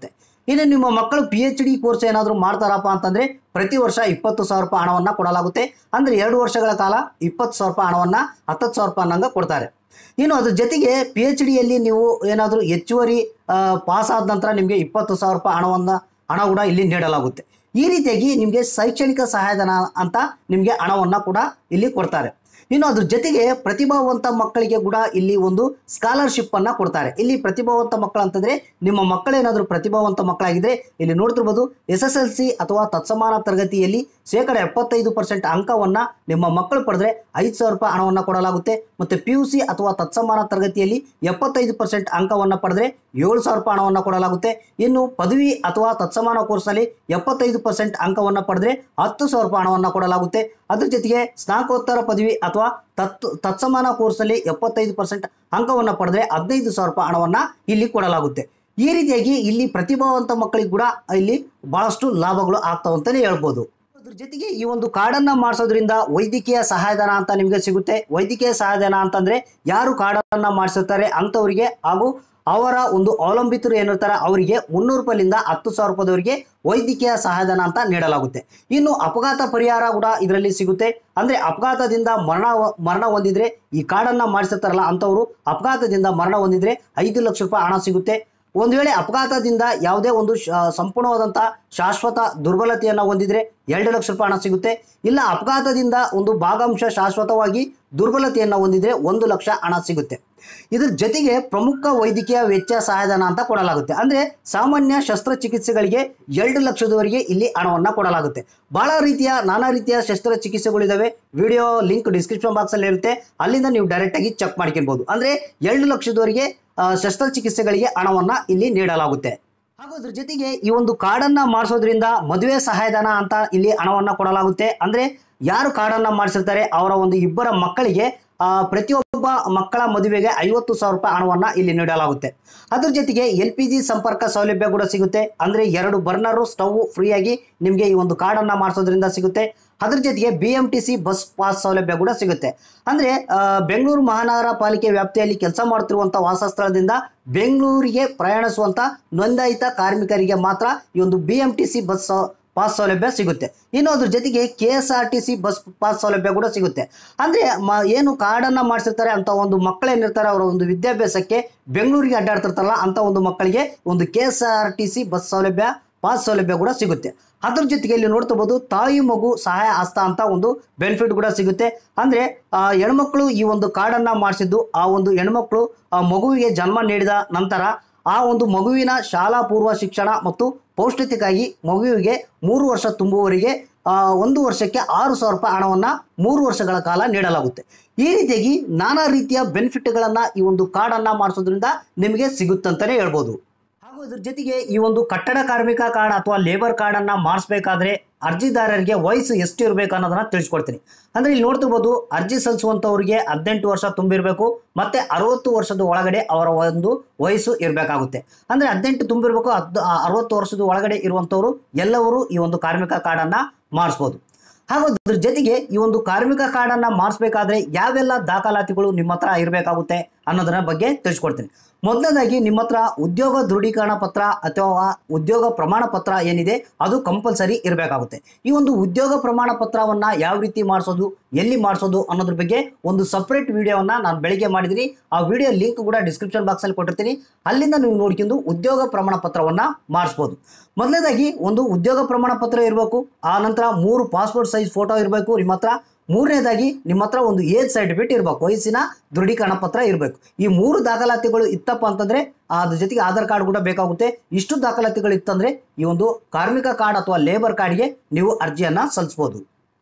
ಇನ್ನು ನಿಮ್ಮ ಮಕ್ಕಳು ಪಿ ಎಚ್ ಡಿ ಕೋರ್ಸ್ ಏನಾದರೂ ಮಾಡ್ತಾರಪ್ಪ ಅಂತಂದ್ರೆ ಪ್ರತಿ ವರ್ಷ ಇಪ್ಪತ್ತು ಸಾವಿರ ರೂಪಾಯಿ ಹಣವನ್ನು ಕೊಡಲಾಗುತ್ತೆ ಅಂದ್ರೆ ಎರಡು ವರ್ಷಗಳ ಕಾಲ ಇಪ್ಪತ್ತು ಸಾವಿರ ರೂಪಾಯಿ ಹಣವನ್ನು ಹತ್ತತ್ತು ಸಾವಿರ ರೂಪಾಯಿ ಅನ್ನಂಗೆ ಕೊಡ್ತಾರೆ ಇನ್ನು ಅದ್ರ ಜೊತೆಗೆ ಪಿ ಎಚ್ ಡಿಯಲ್ಲಿ ನೀವು ಏನಾದರೂ ಹೆಚ್ಚುವರಿ ಪಾಸ್ ಆದ ನಂತರ ನಿಮಗೆ ಇಪ್ಪತ್ತು ಸಾವಿರ ರೂಪಾಯಿ ಹಣವನ್ನು ಹಣ ಕೂಡ ಇಲ್ಲಿ ನೀಡಲಾಗುತ್ತೆ ಈ ರೀತಿಯಾಗಿ ನಿಮಗೆ ಶೈಕ್ಷಣಿಕ ಸಹಾಯಧನ ಅಂತ ನಿಮಗೆ ಹಣವನ್ನು ಕೂಡ ಇಲ್ಲಿ ಕೊಡ್ತಾರೆ ಇನ್ನು ಅದ್ರ ಜೊತೆಗೆ ಪ್ರತಿಭಾವಂತ ಮಕ್ಕಳಿಗೆ ಕೂಡ ಇಲ್ಲಿ ಒಂದು ಸ್ಕಾಲರ್ಶಿಪ್ ಅನ್ನ ಕೊಡ್ತಾರೆ ಇಲ್ಲಿ ಪ್ರತಿಭಾವಂತ ಮಕ್ಕಳು ಅಂತಂದ್ರೆ ನಿಮ್ಮ ಮಕ್ಕಳೇನಾದರೂ ಪ್ರತಿಭಾವಂತ ಮಕ್ಕಳಾಗಿದ್ರೆ ಇಲ್ಲಿ ನೋಡ್ತಿರ್ಬೋದು ಎಸ್ ಎಸ್ ಎಲ್ ಸಿ ಅಥವಾ ತತ್ಸಮಾನ ತರಗತಿಯಲ್ಲಿ ಶೇಕಡ ಎಪ್ಪತ್ತೈದು ಪರ್ಸೆಂಟ್ ಅಂಕವನ್ನ ನಿಮ್ಮ ಮಕ್ಕಳು ಪಡೆದ್ರೆ ಐದು ಸಾವಿರ ರೂಪಾಯಿ ಹಣವನ್ನು ಕೊಡಲಾಗುತ್ತೆ ಮತ್ತೆ ಪಿ ಯು ಸಿ ಅಥವಾ ತತ್ಸಮಾನ ತರಗತಿಯಲ್ಲಿ ಎಪ್ಪತ್ತೈದು ಪರ್ಸೆಂಟ್ ಅಂಕವನ್ನು ಪಡೆದ್ರೆ ಏಳು ಸಾವಿರ ರೂಪಾಯಿ ಹಣವನ್ನು ಕೊಡಲಾಗುತ್ತೆ ಇನ್ನು ಪದವಿ ಅಥವಾ ತತ್ಸಮಾನ ಕೋರ್ಸ್ನಲ್ಲಿ ಎಪ್ಪತ್ತೈದು ಪರ್ಸೆಂಟ್ ಅಂಕವನ್ನು ಪಡೆದ್ರೆ ಹತ್ತು ಸಾವಿರ ರೂಪಾಯಿ ಹಣವನ್ನು ಕೊಡಲಾಗುತ್ತೆ ಅದ್ರ ಜೊತೆಗೆ ಸ್ನಾತಕೋತ್ತರ ಪದವಿ ಅಥವಾ ತತ್ ತತ್ಸಮಾನ ಕೋರ್ಸ್ನಲ್ಲಿ ಎಪ್ಪತ್ತೈದು ಪರ್ಸೆಂಟ್ ಅಂಕವನ್ನು ಪಡೆದ್ರೆ ಹದಿನೈದು ಸಾವಿರ ರೂಪಾಯಿ ಹಣವನ್ನು ಇಲ್ಲಿ ಕೊಡಲಾಗುತ್ತೆ ಈ ರೀತಿಯಾಗಿ ಇಲ್ಲಿ ಪ್ರತಿಭಾವಂತ ಮಕ್ಕಳಿಗೆ ಕೂಡ ಇಲ್ಲಿ ಬಹಳಷ್ಟು ಲಾಭಗಳು ಆಗ್ತಾವಂತಾನೆ ಹೇಳ್ಬೋದು ಅದ್ರ ಜೊತೆಗೆ ಈ ಒಂದು ಕಾರ್ಡನ್ನ ಮಾಡಿಸೋದ್ರಿಂದ ವೈದ್ಯಕೀಯ ಸಹಾಯಧನ ಅಂತ ನಿಮಗೆ ಸಿಗುತ್ತೆ ವೈದ್ಯಕೀಯ ಸಹಾಯಧನ ಅಂತಂದ್ರೆ ಯಾರು ಕಾರ್ಡನ್ನ ಮಾಡಿಸಿರ್ತಾರೆ ಅಂಥವರಿಗೆ ಹಾಗೂ ಅವರ ಒಂದು ಅವಲಂಬಿತರು ಏನಿರ್ತಾರೆ ಅವರಿಗೆ ಮುನ್ನೂರು ರೂಪಾಯಿಲಿಂದ ಹತ್ತು ಸಾವಿರ ರೂಪಾಯಿದವರೆಗೆ ವೈದ್ಯಕೀಯ ಸಹಾಯಧನ ಅಂತ ನೀಡಲಾಗುತ್ತೆ ಇನ್ನು ಅಪಘಾತ ಪರಿಹಾರ ಕೂಡ ಇದರಲ್ಲಿ ಸಿಗುತ್ತೆ ಅಂದ್ರೆ ಅಪಘಾತದಿಂದ ಮರಣ ಮರಣ ಹೊಂದಿದ್ರೆ ಈ ಕಾರ್ಡನ್ನ ಮಾಡಿಸಿರ್ತಾರಲ್ಲ ಅಂಥವ್ರು ಅಪಘಾತದಿಂದ ಮರಣ ಹೊಂದಿದ್ರೆ ಐದು ಲಕ್ಷ ರೂಪಾಯಿ ಹಣ ಸಿಗುತ್ತೆ ಒಂದು ವೇಳೆ ಅಪಘಾತದಿಂದ ಯಾವುದೇ ಒಂದು ಶ- ಸಂಪೂರ್ಣವಾದಂಥ ಶಾಶ್ವತ ದುರ್ಬಲತೆಯನ್ನು ಹೊಂದಿದ್ರೆ ಎರಡು ಲಕ್ಷ ರೂಪಾಯಿ ಹಣ ಸಿಗುತ್ತೆ ಇಲ್ಲ ಅಪಘಾತದಿಂದ ಒಂದು ಭಾಗಾಂಶ ಶಾಶ್ವತವಾಗಿ ದುರ್ಬಲತೆಯನ್ನು ಹೊಂದಿದ್ರೆ ಒಂದು ಲಕ್ಷ ಹಣ ಸಿಗುತ್ತೆ ಇದ್ರ ಜೊತೆಗೆ ಪ್ರಮುಖ ವೈದ್ಯಕೀಯ ವೆಚ್ಚ ಸಹಾಯಧನ ಅಂತ ಕೊಡಲಾಗುತ್ತೆ ಅಂದ್ರೆ ಸಾಮಾನ್ಯ ಶಸ್ತ್ರಚಿಕಿತ್ಸೆಗಳಿಗೆ ಎರಡು ಲಕ್ಷದವರೆಗೆ ಇಲ್ಲಿ ಹಣವನ್ನು ಕೊಡಲಾಗುತ್ತೆ ಬಹಳ ರೀತಿಯ ನಾನಾ ರೀತಿಯ ಶಸ್ತ್ರಚಿಕಿತ್ಸೆಗಳಿದಾವೆ ವಿಡಿಯೋ ಲಿಂಕ್ ಡಿಸ್ಕ್ರಿಪ್ಷನ್ ಬಾಕ್ಸ್ ಅಲ್ಲಿ ಇರುತ್ತೆ ಅಲ್ಲಿಂದ ನೀವು ಡೈರೆಕ್ಟ್ ಆಗಿ ಚೆಕ್ ಮಾಡ್ಕೊಬಹುದು ಅಂದ್ರೆ ಎರಡು ಲಕ್ಷದವರೆಗೆ ಆ, ಶಸ್ತ್ರಚಿಕಿತ್ಸೆಗಳಿಗೆ ಹಣವನ್ನ ಇಲ್ಲಿ ನೀಡಲಾಗುತ್ತೆ ಹಾಗೂ ಅದ್ರ ಜೊತೆಗೆ ಈ ಒಂದು ಕಾರ್ಡನ್ನ ಮಾಡಿಸೋದ್ರಿಂದ ಮದುವೆ ಸಹಾಯಧನ ಅಂತ ಇಲ್ಲಿ ಹಣವನ್ನ ಕೊಡಲಾಗುತ್ತೆ ಅಂದ್ರೆ ಯಾರು ಕಾರ್ಡನ್ನ ಮಾಡಿಸಿರ್ತಾರೆ ಅವರ ಒಂದು ಇಬ್ಬರ ಮಕ್ಕಳಿಗೆ ಆ, ಪ್ರತಿಯೊಬ್ಬ ಮಕ್ಕಳ ಮದುವೆಗೆ ಐವತ್ತು ಸಾವಿರ ರೂಪಾಯಿ ಹಣವನ್ನ ಇಲ್ಲಿ ನೀಡಲಾಗುತ್ತೆ ಅದ್ರ ಜೊತೆಗೆ ಎಲ್ ಪಿ ಜಿ ಸಂಪರ್ಕ ಸೌಲಭ್ಯ ಕೂಡ ಸಿಗುತ್ತೆ ಅಂದ್ರೆ ಎರಡು ಬರ್ನರು ಸ್ಟವ್ ಫ್ರೀಯಾಗಿ ನಿಮಗೆ ಈ ಒಂದು ಕಾರ್ಡನ್ನ ಮಾಡಿಸೋದ್ರಿಂದ ಸಿಗುತ್ತೆ ಅದ್ರ ಜೊತೆಗೆ B M T C bus pass ಸೌಲಭ್ಯ ಕೂಡ ಸಿಗುತ್ತೆ ಅಂದ್ರೆ ಆ, ಬೆಂಗಳೂರು ಮಹಾನಗರ ಪಾಲಿಕೆ ವ್ಯಾಪ್ತಿಯಲ್ಲಿ ಕೆಲಸ ಮಾಡುತ್ತಿರುವಂತ ವಾಸಸ್ಥಳದಿಂದ ಬೆಂಗಳೂರಿಗೆ ಪ್ರಯಾಣಿಸುವಂತ ನೋಂದಾಯಿತ ಕಾರ್ಮಿಕರಿಗೆ ಮಾತ್ರ ಈ ಒಂದು B M T C bus ಸೌ- ಪಾಸ್ ಸೌಲಭ್ಯ ಸಿಗುತ್ತೆ ಇನ್ನು ಅದ್ರ ಜೊತೆಗೆ K S R T C bus pass ಸೌಲಭ್ಯ ಕೂಡ ಸಿಗುತ್ತೆ ಅಂದ್ರೆ ಮ ಏನು ಕಾರ್ಡನ್ನ ಮಾಡಿಸಿರ್ತಾರೆ ಅಂತ ಒಂದು ಮಕ್ಕಳೇನಿರ್ತಾರೆ ಅವರ ಒಂದು ವಿದ್ಯಾಭ್ಯಾಸಕ್ಕೆ ಬೆಂಗಳೂರಿಗೆ ಅಡ್ಡಾಡ್ತಿರ್ತಾರಲ್ಲ ಅಂತ ಒಂದು ಮಕ್ಕಳಿಗೆ ಒಂದು K S R T C bus ಸೌಲಭ್ಯ ಪಾಸ್ ಸೌಲಭ್ಯ ಕೂಡ ಸಿಗುತ್ತೆ ಅದ್ರ ಜೊತೆಗೆ ಇಲ್ಲಿ ನೋಡ್ತಿರ್ಬೋದು ತಾಯಿ ಮಗು ಸಹಾಯ ಹಸ್ತ ಅಂತ ಒಂದು ಬೆನಿಫಿಟ್ ಕೂಡ ಸಿಗುತ್ತೆ ಅಂದ್ರೆ ಆ ಹೆಣ್ಮಕ್ಳು ಈ ಒಂದು ಕಾರ್ಡನ್ನ ಮಾಡಿಸಿದ್ದು ಆ ಒಂದು ಹೆಣ್ಮಕ್ಳು ಆ ಮಗುವಿಗೆ ಜನ್ಮ ನೀಡಿದ ನಂತರ ಆ ಒಂದು ಮಗುವಿನ ಶಾಲಾ ಪೂರ್ವ ಶಿಕ್ಷಣ ಮತ್ತು ಪೌಷ್ಟಿಕಕ್ಕಾಗಿ ಮಗುವಿಗೆ ಮೂರು ವರ್ಷ ತುಂಬುವವರೆಗೆ ಆ, ಒಂದು ವರ್ಷಕ್ಕೆ ಆರು ಸಾವಿರ ರೂಪಾಯಿ ಹಣವನ್ನು ಮೂರು ವರ್ಷಗಳ ಕಾಲ ನೀಡಲಾಗುತ್ತೆ ಈ ರೀತಿಯಾಗಿ ನಾನಾ ರೀತಿಯ ಬೆನಿಫಿಟ್ಗಳನ್ನು ಈ ಒಂದು ಕಾರ್ಡನ್ನು ಮಾಡಿಸೋದ್ರಿಂದ ನಿಮಗೆ ಸಿಗುತ್ತಂತಲೇ ಹೇಳ್ಬೋದು ಹಾಗೂ ಇದ್ರ ಜೊತೆಗೆ ಈ ಒಂದು ಕಟ್ಟಡ ಕಾರ್ಮಿಕ ಕಾರ್ಡ್ ಅಥವಾ ಲೇಬರ್ ಕಾರ್ಡ್ ಅನ್ನ ಮಾಡಿಸ್ಬೇಕಾದ್ರೆ ಅರ್ಜಿದಾರರಿಗೆ ವಯಸ್ಸು ಎಷ್ಟು ಇರಬೇಕು ಅನ್ನೋದನ್ನ ತಿಳಿಸ್ಕೊಡ್ತೀನಿ ಅಂದ್ರೆ ಇಲ್ಲಿ ನೋಡ್ತಿರ್ಬೋದು ಅರ್ಜಿ ಸಲ್ಲಿಸುವಂತವ್ರಿಗೆ ಹದಿನೆಂಟು ವರ್ಷ ತುಂಬಿರಬೇಕು ಮತ್ತೆ ಅರವತ್ತು ವರ್ಷದ ಒಳಗಡೆ ಅವರ ಒಂದು ವಯಸ್ಸು ಇರಬೇಕಾಗುತ್ತೆ ಅಂದ್ರೆ ಹದಿನೆಂಟು ತುಂಬಿರಬೇಕು ಹದ್ ಅರವತ್ತು ವರ್ಷದ ಒಳಗಡೆ ಇರುವಂತವರು ಎಲ್ಲವರು ಈ ಒಂದು ಕಾರ್ಮಿಕ ಕಾರ್ಡ್ ಅನ್ನ ಮಾಡಿಸ್ಬೋದು ಹಾಗೂ ಅದ್ರ ಜೊತೆಗೆ ಈ ಒಂದು ಕಾರ್ಮಿಕ ಕಾರ್ಡ್ ಅನ್ನ ಮಾಡಿಸ್ಬೇಕಾದ್ರೆ ಯಾವೆಲ್ಲ ದಾಖಲಾತಿಗಳು ನಿಮ್ಮ ಹತ್ರ ಇರಬೇಕಾಗುತ್ತೆ ಅನ್ನೋದರ ಬಗ್ಗೆ ತಿಳಿಸ್ಕೊಡ್ತೀನಿ ಮೊದಲನೇದಾಗಿ ನಿಮ್ಮ ಹತ್ರ ಉದ್ಯೋಗ ದೃಢೀಕರಣ ಪತ್ರ ಅಥವಾ ಉದ್ಯೋಗ ಪ್ರಮಾಣ ಪತ್ರ ಏನಿದೆ ಅದು ಕಂಪಲ್ಸರಿ ಇರಬೇಕಾಗುತ್ತೆ ಈ ಒಂದು ಉದ್ಯೋಗ ಪ್ರಮಾಣ ಪತ್ರವನ್ನ ಯಾವ ರೀತಿ ಮಾಡಿಸೋದು ಎಲ್ಲಿ ಮಾಡಿಸೋದು ಅನ್ನೋದ್ರ ಬಗ್ಗೆ ಒಂದು ಸಪ್ರೇಟ್ ವಿಡಿಯೋವನ್ನ ನಾನು ಬೆಳಿಗ್ಗೆ ಮಾಡಿದ್ದೀನಿ ಆ ವಿಡಿಯೋ ಲಿಂಕ್ ಕೂಡ ಡಿಸ್ಕ್ರಿಪ್ಷನ್ ಬಾಕ್ಸ್ ಅಲ್ಲಿ ಕೊಟ್ಟಿರ್ತೀನಿ ಅಲ್ಲಿಂದ ನೀವು ನೋಡ್ಕೊಂಡು ಉದ್ಯೋಗ ಪ್ರಮಾಣ ಪತ್ರವನ್ನ ಮಾಡಿಸ್ಬೋದು ಮೊದಲನೇದಾಗಿ ಒಂದು ಉದ್ಯೋಗ ಪ್ರಮಾಣ ಪತ್ರ ಇರಬೇಕು ಆ ನಂತರ ಮೂರು ಪಾಸ್ಪೋರ್ಟ್ ಸೈಜ್ ಫೋಟೋ ಇರಬೇಕು ನಿಮ್ಮ ಹತ್ರ ಮೂರನೇದಾಗಿ ನಿಮ್ಮ ಹತ್ರ ಒಂದು ಏಜ್ ಸರ್ಟಿಫಿಕೇಟ್ ಇರಬೇಕು ವಯಸ್ಸಿನ ದೃಢೀಕರಣ ಪತ್ರ ಇರಬೇಕು ಈ ಮೂರು ದಾಖಲಾತಿಗಳು ಇತ್ತಪ್ಪ ಅಂತಂದ್ರೆ ಅದ್ರ ಜೊತೆಗೆ ಆಧಾರ್ ಕಾರ್ಡ್ ಕೂಡ ಬೇಕಾಗುತ್ತೆ ಇಷ್ಟು ದಾಖಲಾತಿಗಳು ಇತ್ತಂದ್ರೆ ಈ ಒಂದು ಕಾರ್ಮಿಕ ಕಾರ್ಡ್ ಅಥವಾ ಲೇಬರ್ ಕಾರ್ಡ್ಗೆ ನೀವು ಅರ್ಜಿಯನ್ನ ಸಲ್ಲಿಸಬಹುದು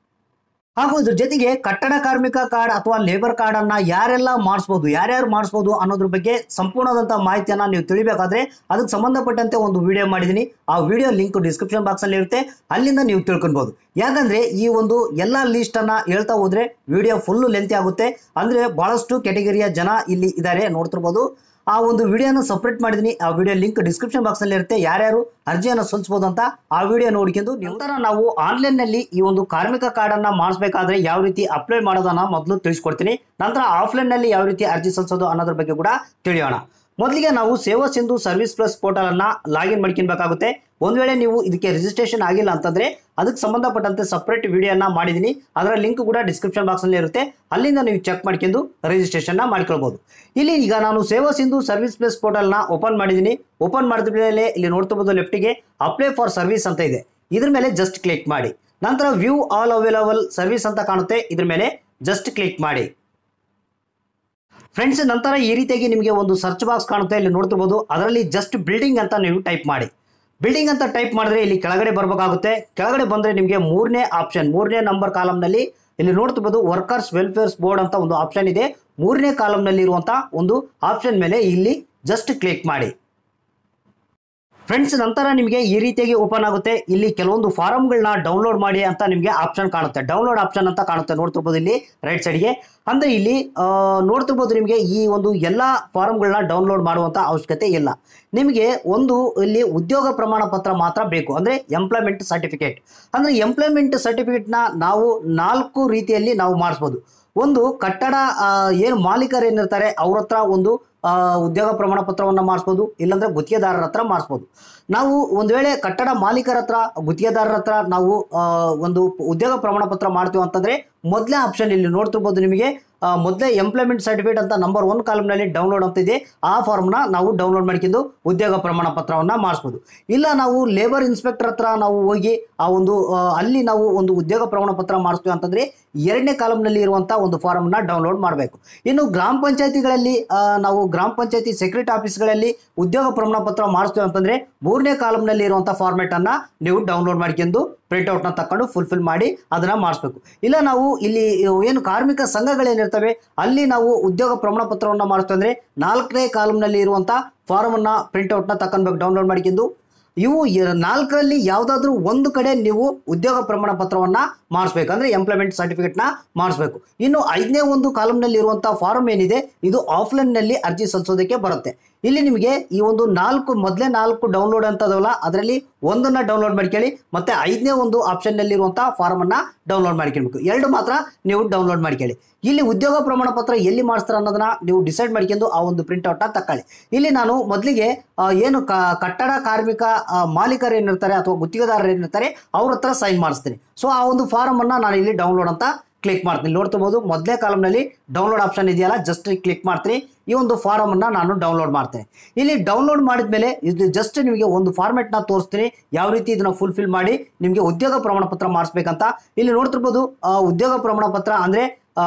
ಹಾಗೂ ಇದ್ರ ಜೊತೆಗೆ ಕಟ್ಟಡ ಕಾರ್ಮಿಕ ಕಾರ್ಡ್ ಅಥವಾ ಲೇಬರ್ ಕಾರ್ಡ್ ಅನ್ನ ಯಾರೆಲ್ಲ ಮಾಡಿಸ್ಬೋದು ಯಾರ್ಯಾರು ಮಾಡಿಸ್ಬೋದು ಅನ್ನೋದ್ರ ಬಗ್ಗೆ ಸಂಪೂರ್ಣವಾದಂಥ ಮಾಹಿತಿಯನ್ನ ನೀವು ತಿಳಿಬೇಕಾದ್ರೆ ಅದಕ್ಕೆ ಸಂಬಂಧಪಟ್ಟಂತೆ ಒಂದು ವಿಡಿಯೋ ಮಾಡಿದ್ದೀನಿ ಆ ವಿಡಿಯೋ ಲಿಂಕ್ ಡಿಸ್ಕ್ರಿಪ್ಷನ್ ಬಾಕ್ಸ್ ಅಲ್ಲಿ ಇರುತ್ತೆ ಅಲ್ಲಿಂದ ನೀವು ತಿಳ್ಕೊಬಹುದು ಯಾಕಂದ್ರೆ ಈ ಒಂದು ಎಲ್ಲ ಲಿಸ್ಟ್ ಅನ್ನ ಹೇಳ್ತಾ ಹೋದ್ರೆ ವಿಡಿಯೋ ಫುಲ್ ಲೆಂತಿ ಆಗುತ್ತೆ ಅಂದ್ರೆ ಬಹಳಷ್ಟು ಕೆಟಗರಿಯ ಜನ ಇಲ್ಲಿ ಇದ್ದಾರೆ ನೋಡ್ತಿರ್ಬೋದು ಆ ಒಂದು ವಿಡಿಯೋನ ಸಪ್ರೇಟ್ ಮಾಡಿದ್ದೀನಿ ಆ ವಿಡಿಯೋ ಲಿಂಕ್ ಡಿಸ್ಕ್ರಿಪ್ಷನ್ ಬಾಕ್ಸ್ ಅಲ್ಲಿ ಇರುತ್ತೆ ಯಾರ್ಯಾರು ಅರ್ಜಿಯನ್ನು ಸಲ್ಲಿಸಬಹುದು ಅಂತ ಆ ವಿಡಿಯೋ ನೋಡ್ಕೊಂಡು ನಂತರ ನಾವು ಆನ್ಲೈನ್ ನಲ್ಲಿ ಈ ಒಂದು ಕಾರ್ಮಿಕ ಕಾರ್ಡ್ ಅನ್ನ ಮಾಡಿಸಬೇಕಾದ್ರೆ ಯಾವ ರೀತಿ ಅಪ್ಲೈ ಮಾಡೋದನ್ನ ಮೊದಲು ತಿಳಿಸ್ಕೊಡ್ತೀನಿ ನಂತರ ಆಫ್ಲೈನ್ ನಲ್ಲಿ ಯಾವ ರೀತಿ ಅರ್ಜಿ ಸಲ್ಲಿಸೋದು ಅನ್ನೋದ್ರ ಬಗ್ಗೆ ಕೂಡ ತಿಳಿಯೋಣ ಮೊದಲಿಗೆ ನಾವು Seva Sindhu service plus portal ಅನ್ನ ಲಾಗಿನ್ ಮಾಡ್ಕೊಬೇಕಾಗುತ್ತೆ ಒಂದು ವೇಳೆ ನೀವು ಇದಕ್ಕೆ ರಿಜಿಸ್ಟ್ರೇಷನ್ ಆಗಿಲ್ಲ ಅಂತಂದರೆ ಅದಕ್ಕೆ ಸಂಬಂಧಪಟ್ಟಂತೆ ಸಪ್ರೇಟ್ ವಿಡಿಯೋನ ಮಾಡಿದ್ದೀನಿ ಅದರ ಲಿಂಕ್ ಕೂಡ ಡಿಸ್ಕ್ರಿಪ್ಷನ್ ಬಾಕ್ಸಲ್ಲಿ ಇರುತ್ತೆ ಅಲ್ಲಿಂದ ನೀವು ಚೆಕ್ ಮಾಡ್ಕೊಂಡು ರಿಜಿಸ್ಟ್ರೇಷನ್ನ ಮಾಡ್ಕೊಳ್ಬೋದು ಇಲ್ಲಿ ಈಗ ನಾನು ಸೇವಾ ಸಿಂಧು ಸರ್ವಿಸ್ ಪ್ಲೇಸ್ ಪೋರ್ಟಲ್ನ ಓಪನ್ ಮಾಡಿದ್ದೀನಿ ಓಪನ್ ಮಾಡಿದ ಮೇಲೆ ಇಲ್ಲಿ ನೋಡ್ತಿರ್ಬೋದು ಲೆಫ್ಟಿಗೆ ಅಪ್ಲೈ ಫಾರ್ ಸರ್ವಿಸ್ ಅಂತ ಇದೆ ಇದ್ರ ಮೇಲೆ ಜಸ್ಟ್ ಕ್ಲಿಕ್ ಮಾಡಿ ನಂತರ ವ್ಯೂ ಆಲ್ ಅವೈಲಬಲ್ ಸರ್ವಿಸ್ ಅಂತ ಕಾಣುತ್ತೆ ಇದ್ರ ಮೇಲೆ ಜಸ್ಟ್ ಕ್ಲಿಕ್ ಮಾಡಿ ಫ್ರೆಂಡ್ಸ್ ನಂತರ ಈ ರೀತಿಯಾಗಿ ನಿಮಗೆ ಒಂದು ಸರ್ಚ್ ಬಾಕ್ಸ್ ಕಾಣುತ್ತೆ ಇಲ್ಲಿ ನೋಡ್ತಿರ್ಬೋದು ಅದರಲ್ಲಿ ಜಸ್ಟ್ ಬಿಲ್ಡಿಂಗ್ ಅಂತ ನೀವು ಟೈಪ್ ಮಾಡಿ ಬಿಲ್ಡಿಂಗ್ ಅಂತ ಟೈಪ್ ಮಾಡಿದ್ರೆ ಇಲ್ಲಿ ಕೆಳಗಡೆ ಬರಬೇಕಾಗುತ್ತೆ ಕೆಳಗಡೆ ಬಂದರೆ ನಿಮಗೆ ಮೂರನೇ ಆಪ್ಷನ್ ಮೂರನೇ ನಂಬರ್ ಕಾಲಮ್ನಲ್ಲಿ ಇಲ್ಲಿ ನೋಡ್ತಿರ್ಬೋದು ವರ್ಕರ್ಸ್ ವೆಲ್ಫೇರ್ಸ್ ಬೋರ್ಡ್ ಅಂತ ಒಂದು ಆಪ್ಷನ್ ಇದೆ ಮೂರನೇ ಕಾಲಮ್ನಲ್ಲಿ ಇರುವಂಥ ಒಂದು ಆಪ್ಷನ್ ಮೇಲೆ ಇಲ್ಲಿ ಜಸ್ಟ್ ಕ್ಲಿಕ್ ಮಾಡಿ ಫ್ರೆಂಡ್ಸ್ ನಂತರ ನಿಮಗೆ ಈ ರೀತಿಯಾಗಿ ಓಪನ್ ಆಗುತ್ತೆ ಇಲ್ಲಿ ಕೆಲವೊಂದು ಫಾರಮ್ಗಳನ್ನ ಡೌನ್ಲೋಡ್ ಮಾಡಿ ಅಂತ ನಿಮಗೆ ಆಪ್ಷನ್ ಕಾಣುತ್ತೆ ಡೌನ್ಲೋಡ್ ಆಪ್ಷನ್ ಅಂತ ಕಾಣುತ್ತೆ ನೋಡ್ತಿರ್ಬೋದು ಇಲ್ಲಿ ರೈಟ್ ಸೈಡ್ಗೆ ಅಂದರೆ ಇಲ್ಲಿ ಆ, ನೋಡ್ತಿರ್ಬೋದು ನಿಮಗೆ ಈ ಒಂದು ಎಲ್ಲ ಫಾರಮ್ಗಳನ್ನ ಡೌನ್ಲೋಡ್ ಮಾಡುವಂಥ ಅವಶ್ಯಕತೆ ಇಲ್ಲ ನಿಮಗೆ ಒಂದು ಇಲ್ಲಿ ಉದ್ಯೋಗ ಪ್ರಮಾಣ ಪತ್ರ ಮಾತ್ರ ಬೇಕು ಅಂದರೆ ಎಂಪ್ಲಾಯ್ಮೆಂಟ್ ಸರ್ಟಿಫಿಕೇಟ್ ಅಂದರೆ ಎಂಪ್ಲಾಯ್ಮೆಂಟ್ ಸರ್ಟಿಫಿಕೇಟ್ನ ನಾವು ನಾಲ್ಕು ರೀತಿಯಲ್ಲಿ ನಾವು ಮಾಡಿಸ್ಬೋದು ಒಂದು ಕಟ್ಟಡ ಆ, ಏನು ಮಾಲೀಕರು ಏನಿರ್ತಾರೆ ಅವ್ರ ಹತ್ರ ಒಂದು ಆ, ಉದ್ಯೋಗ ಪ್ರಮಾಣ ಪತ್ರವನ್ನು ಮಾಡಿಸ್ಬೋದು ಇಲ್ಲಾಂದ್ರೆ ಗುತ್ತಿಗೆದಾರರ ಹತ್ರ ಮಾಡಿಸ್ಬೋದು ನಾವು ಒಂದು ವೇಳೆ ಕಟ್ಟಡ ಮಾಲೀಕರ ಹತ್ರ ಗುತ್ತಿಗೆದಾರರ ಹತ್ರ ನಾವು ಆ, ಒಂದು ಉದ್ಯೋಗ ಪ್ರಮಾಣ ಪತ್ರ ಮಾಡ್ತೀವಿ ಅಂತಂದ್ರೆ ಮೊದಲೇ ಆಪ್ಷನ್ ಇಲ್ಲಿ ನೋಡ್ತಿರ್ಬೋದು ನಿಮಗೆ ಆ, ಮೊದಲೇ ಎಂಪ್ಲಾಯ್ಮೆಂಟ್ ಸರ್ಟಿಫಿಕೇಟ್ ಅಂತ ನಂಬರ್ ಒನ್ ಕಾಲಮ್ನಲ್ಲಿ ಡೌನ್ಲೋಡ್ ಅಂತ ಇದೆ ಆ ಫಾರ್ಮ್ನ ನಾವು ಡೌನ್ಲೋಡ್ ಮಾಡ್ಕೊಂಡು ಉದ್ಯೋಗ ಪ್ರಮಾಣ ಪತ್ರವನ್ನು ಮಾಡಿಸ್ಬೋದು ಇಲ್ಲ ನಾವು ಲೇಬರ್ ಇನ್ಸ್ಪೆಕ್ಟರ್ ಹತ್ರ ನಾವು ಹೋಗಿ ಆ ಒಂದು ಆ, ಅಲ್ಲಿ ನಾವು ಒಂದು ಉದ್ಯೋಗ ಪ್ರಮಾಣ ಪತ್ರ ಮಾಡಿಸ್ತೀವಿ ಅಂತಂದ್ರೆ ಎರಡನೇ ಕಾಲಮ್ನಲ್ಲಿ ಇರುವಂಥ ಒಂದು ಫಾರ್ಮ್ನ ಡೌನ್ಲೋಡ್ ಮಾಡಬೇಕು ಇನ್ನು ಗ್ರಾಮ ಪಂಚಾಯತಿಗಳಲ್ಲಿ ಆ, ನಾವು ಗ್ರಾಮ ಪಂಚಾಯತಿ ಸೆಕ್ರೆಟರಿ ಆಫೀಸ್ಗಳಲ್ಲಿ ಉದ್ಯೋಗ ಪ್ರಮಾಣ ಪತ್ರ ಮಾಡಿಸ್ತೀವಿ ಅಂತಂದ್ರೆ ಮೂರನೇ ಕಾಲಮ್ನಲ್ಲಿ ಇರುವಂಥ ಫಾರ್ಮೆಟನ್ನು ನೀವು ಡೌನ್ಲೋಡ್ ಮಾಡ್ಕೊಂಡು ಪ್ರಿಂಟ್ಔಟ್ನ ತಕೊಂಡು ಫುಲ್ಫಿಲ್ ಮಾಡಿ ಅದನ್ನ ಮಾಡಿಸ್ಬೇಕು ಇಲ್ಲ ನಾವು ಇಲ್ಲಿ ಏನು ಕಾರ್ಮಿಕ ಸಂಘಗಳೇನಿರ್ತವೆ ಅಲ್ಲಿ ನಾವು ಉದ್ಯೋಗ ಪ್ರಮಾಣ ಪತ್ರವನ್ನು ಮಾಡಿಸ್ತೀವಿ ಅಂದರೆ ನಾಲ್ಕನೇ ಕಾಲಮ್ನಲ್ಲಿ ಇರುವಂಥ ಫಾರ್ಮನ್ನು ಪ್ರಿಂಟ್ಔಟ್ನ ತಗೊಳ್ಬೇಕು ಡೌನ್ಲೋಡ್ ಮಾಡ್ಕೊಂಡು ಇವು ಎ- ನಾಲ್ಕರಲ್ಲಿ ಯಾವುದಾದ್ರೂ ಒಂದು ಕಡೆ ನೀವು ಉದ್ಯೋಗ ಪ್ರಮಾಣ ಪತ್ರವನ್ನು ಮಾಡಿಸ್ಬೇಕು ಅಂದರೆ ಎಂಪ್ಲಾಯ್ಮೆಂಟ್ ಸರ್ಟಿಫಿಕೇಟ್ನ ಮಾಡಿಸ್ಬೇಕು ಇನ್ನು ಐದನೇ ಒಂದು ಕಾಲಮ್ನಲ್ಲಿ ಇರುವಂಥ ಫಾರಮ್ ಏನಿದೆ ಇದು ಆಫ್ಲೈನ್ನಲ್ಲಿ ಅರ್ಜಿ ಸಲ್ಲಿಸೋದಕ್ಕೆ ಬರುತ್ತೆ ಇಲ್ಲಿ ನಿಮಗೆ ಈ ಒಂದು ನಾಲ್ಕು ಮೊದಲೇ ನಾಲ್ಕು ಡೌನ್ಲೋಡ್ ಅಂತದವಲ್ಲ ಅದರಲ್ಲಿ ಒಂದನ್ನು ಡೌನ್ಲೋಡ್ ಮಾಡ್ಕೊಳ್ಳಿ ಮತ್ತೆ ಐದನೇ ಒಂದು ಆಪ್ಷನ್ನಲ್ಲಿರುವಂಥ ಫಾರ್ಮನ್ನು ಡೌನ್ಲೋಡ್ ಮಾಡ್ಕೊಳ್ಬೇಕು ಎರಡು ಮಾತ್ರ ನೀವು ಡೌನ್ಲೋಡ್ ಮಾಡ್ಕೊಳ್ಳಿ ಇಲ್ಲಿ ಉದ್ಯೋಗ ಪ್ರಮಾಣ ಪತ್ರ ಎಲ್ಲಿ ಮಾಡಿಸ್ತಾರೆ ಅನ್ನೋದನ್ನ ನೀವು ಡಿಸೈಡ್ ಮಾಡ್ಕೊಂಡು ಆ ಒಂದು ಪ್ರಿಂಟ್ಔಟ್ನ ತಗೊಳ್ಳಿ ಇಲ್ಲಿ ನಾನು ಮೊದಲಿಗೆ ಆ, ಏನು ಕ ಕಟ್ಟಡ ಕಾರ್ಮಿಕ ಆ, ಮಾಲೀಕರು ಏನಿರ್ತಾರೆ ಅಥವಾ ಗುತ್ತಿಗೆದಾರರು ಏನಿರ್ತಾರೆ ಅವ್ರ ಹತ್ರ ಸೈನ್ ಮಾಡಿಸ್ತೀನಿ ಸೊ ಆ ಒಂದು ಫಾರಮನ್ನು ನಾನು ಇಲ್ಲಿ ಡೌನ್ಲೋಡ್ ಅಂತ ಕ್ಲಿಕ್ ಮಾಡ್ತೀನಿ ನೋಡ್ತಿರ್ಬೋದು ಮೊದಲೇ ಕಾಲಮ್ನಲ್ಲಿ ಡೌನ್ಲೋಡ್ ಆಪ್ಷನ್ ಇದೆಯಲ್ಲ ಜಸ್ಟ್ ಕ್ಲಿಕ್ ಮಾಡ್ತೀನಿ ಈ ಒಂದು ಫಾರಮನ್ನು ನಾನು ಡೌನ್ಲೋಡ್ ಮಾಡ್ತೇನೆ ಇಲ್ಲಿ ಡೌನ್ಲೋಡ್ ಮಾಡಿದ್ಮೇಲೆ ಇದು ಜಸ್ಟ್ ನಿಮಗೆ ಒಂದು ಫಾರ್ಮೆಟ್ನ ತೋರಿಸ್ತೀನಿ ಯಾವ ರೀತಿ ಇದನ್ನ ಫುಲ್ಫಿಲ್ ಮಾಡಿ ನಿಮಗೆ ಉದ್ಯೋಗ ಪ್ರಮಾಣ ಪತ್ರ ಮಾಡಿಸ್ಬೇಕಂತ ಇಲ್ಲಿ ನೋಡ್ತಿರ್ಬೋದು ಆ, ಉದ್ಯೋಗ ಪ್ರಮಾಣ ಪತ್ರ ಅಂದರೆ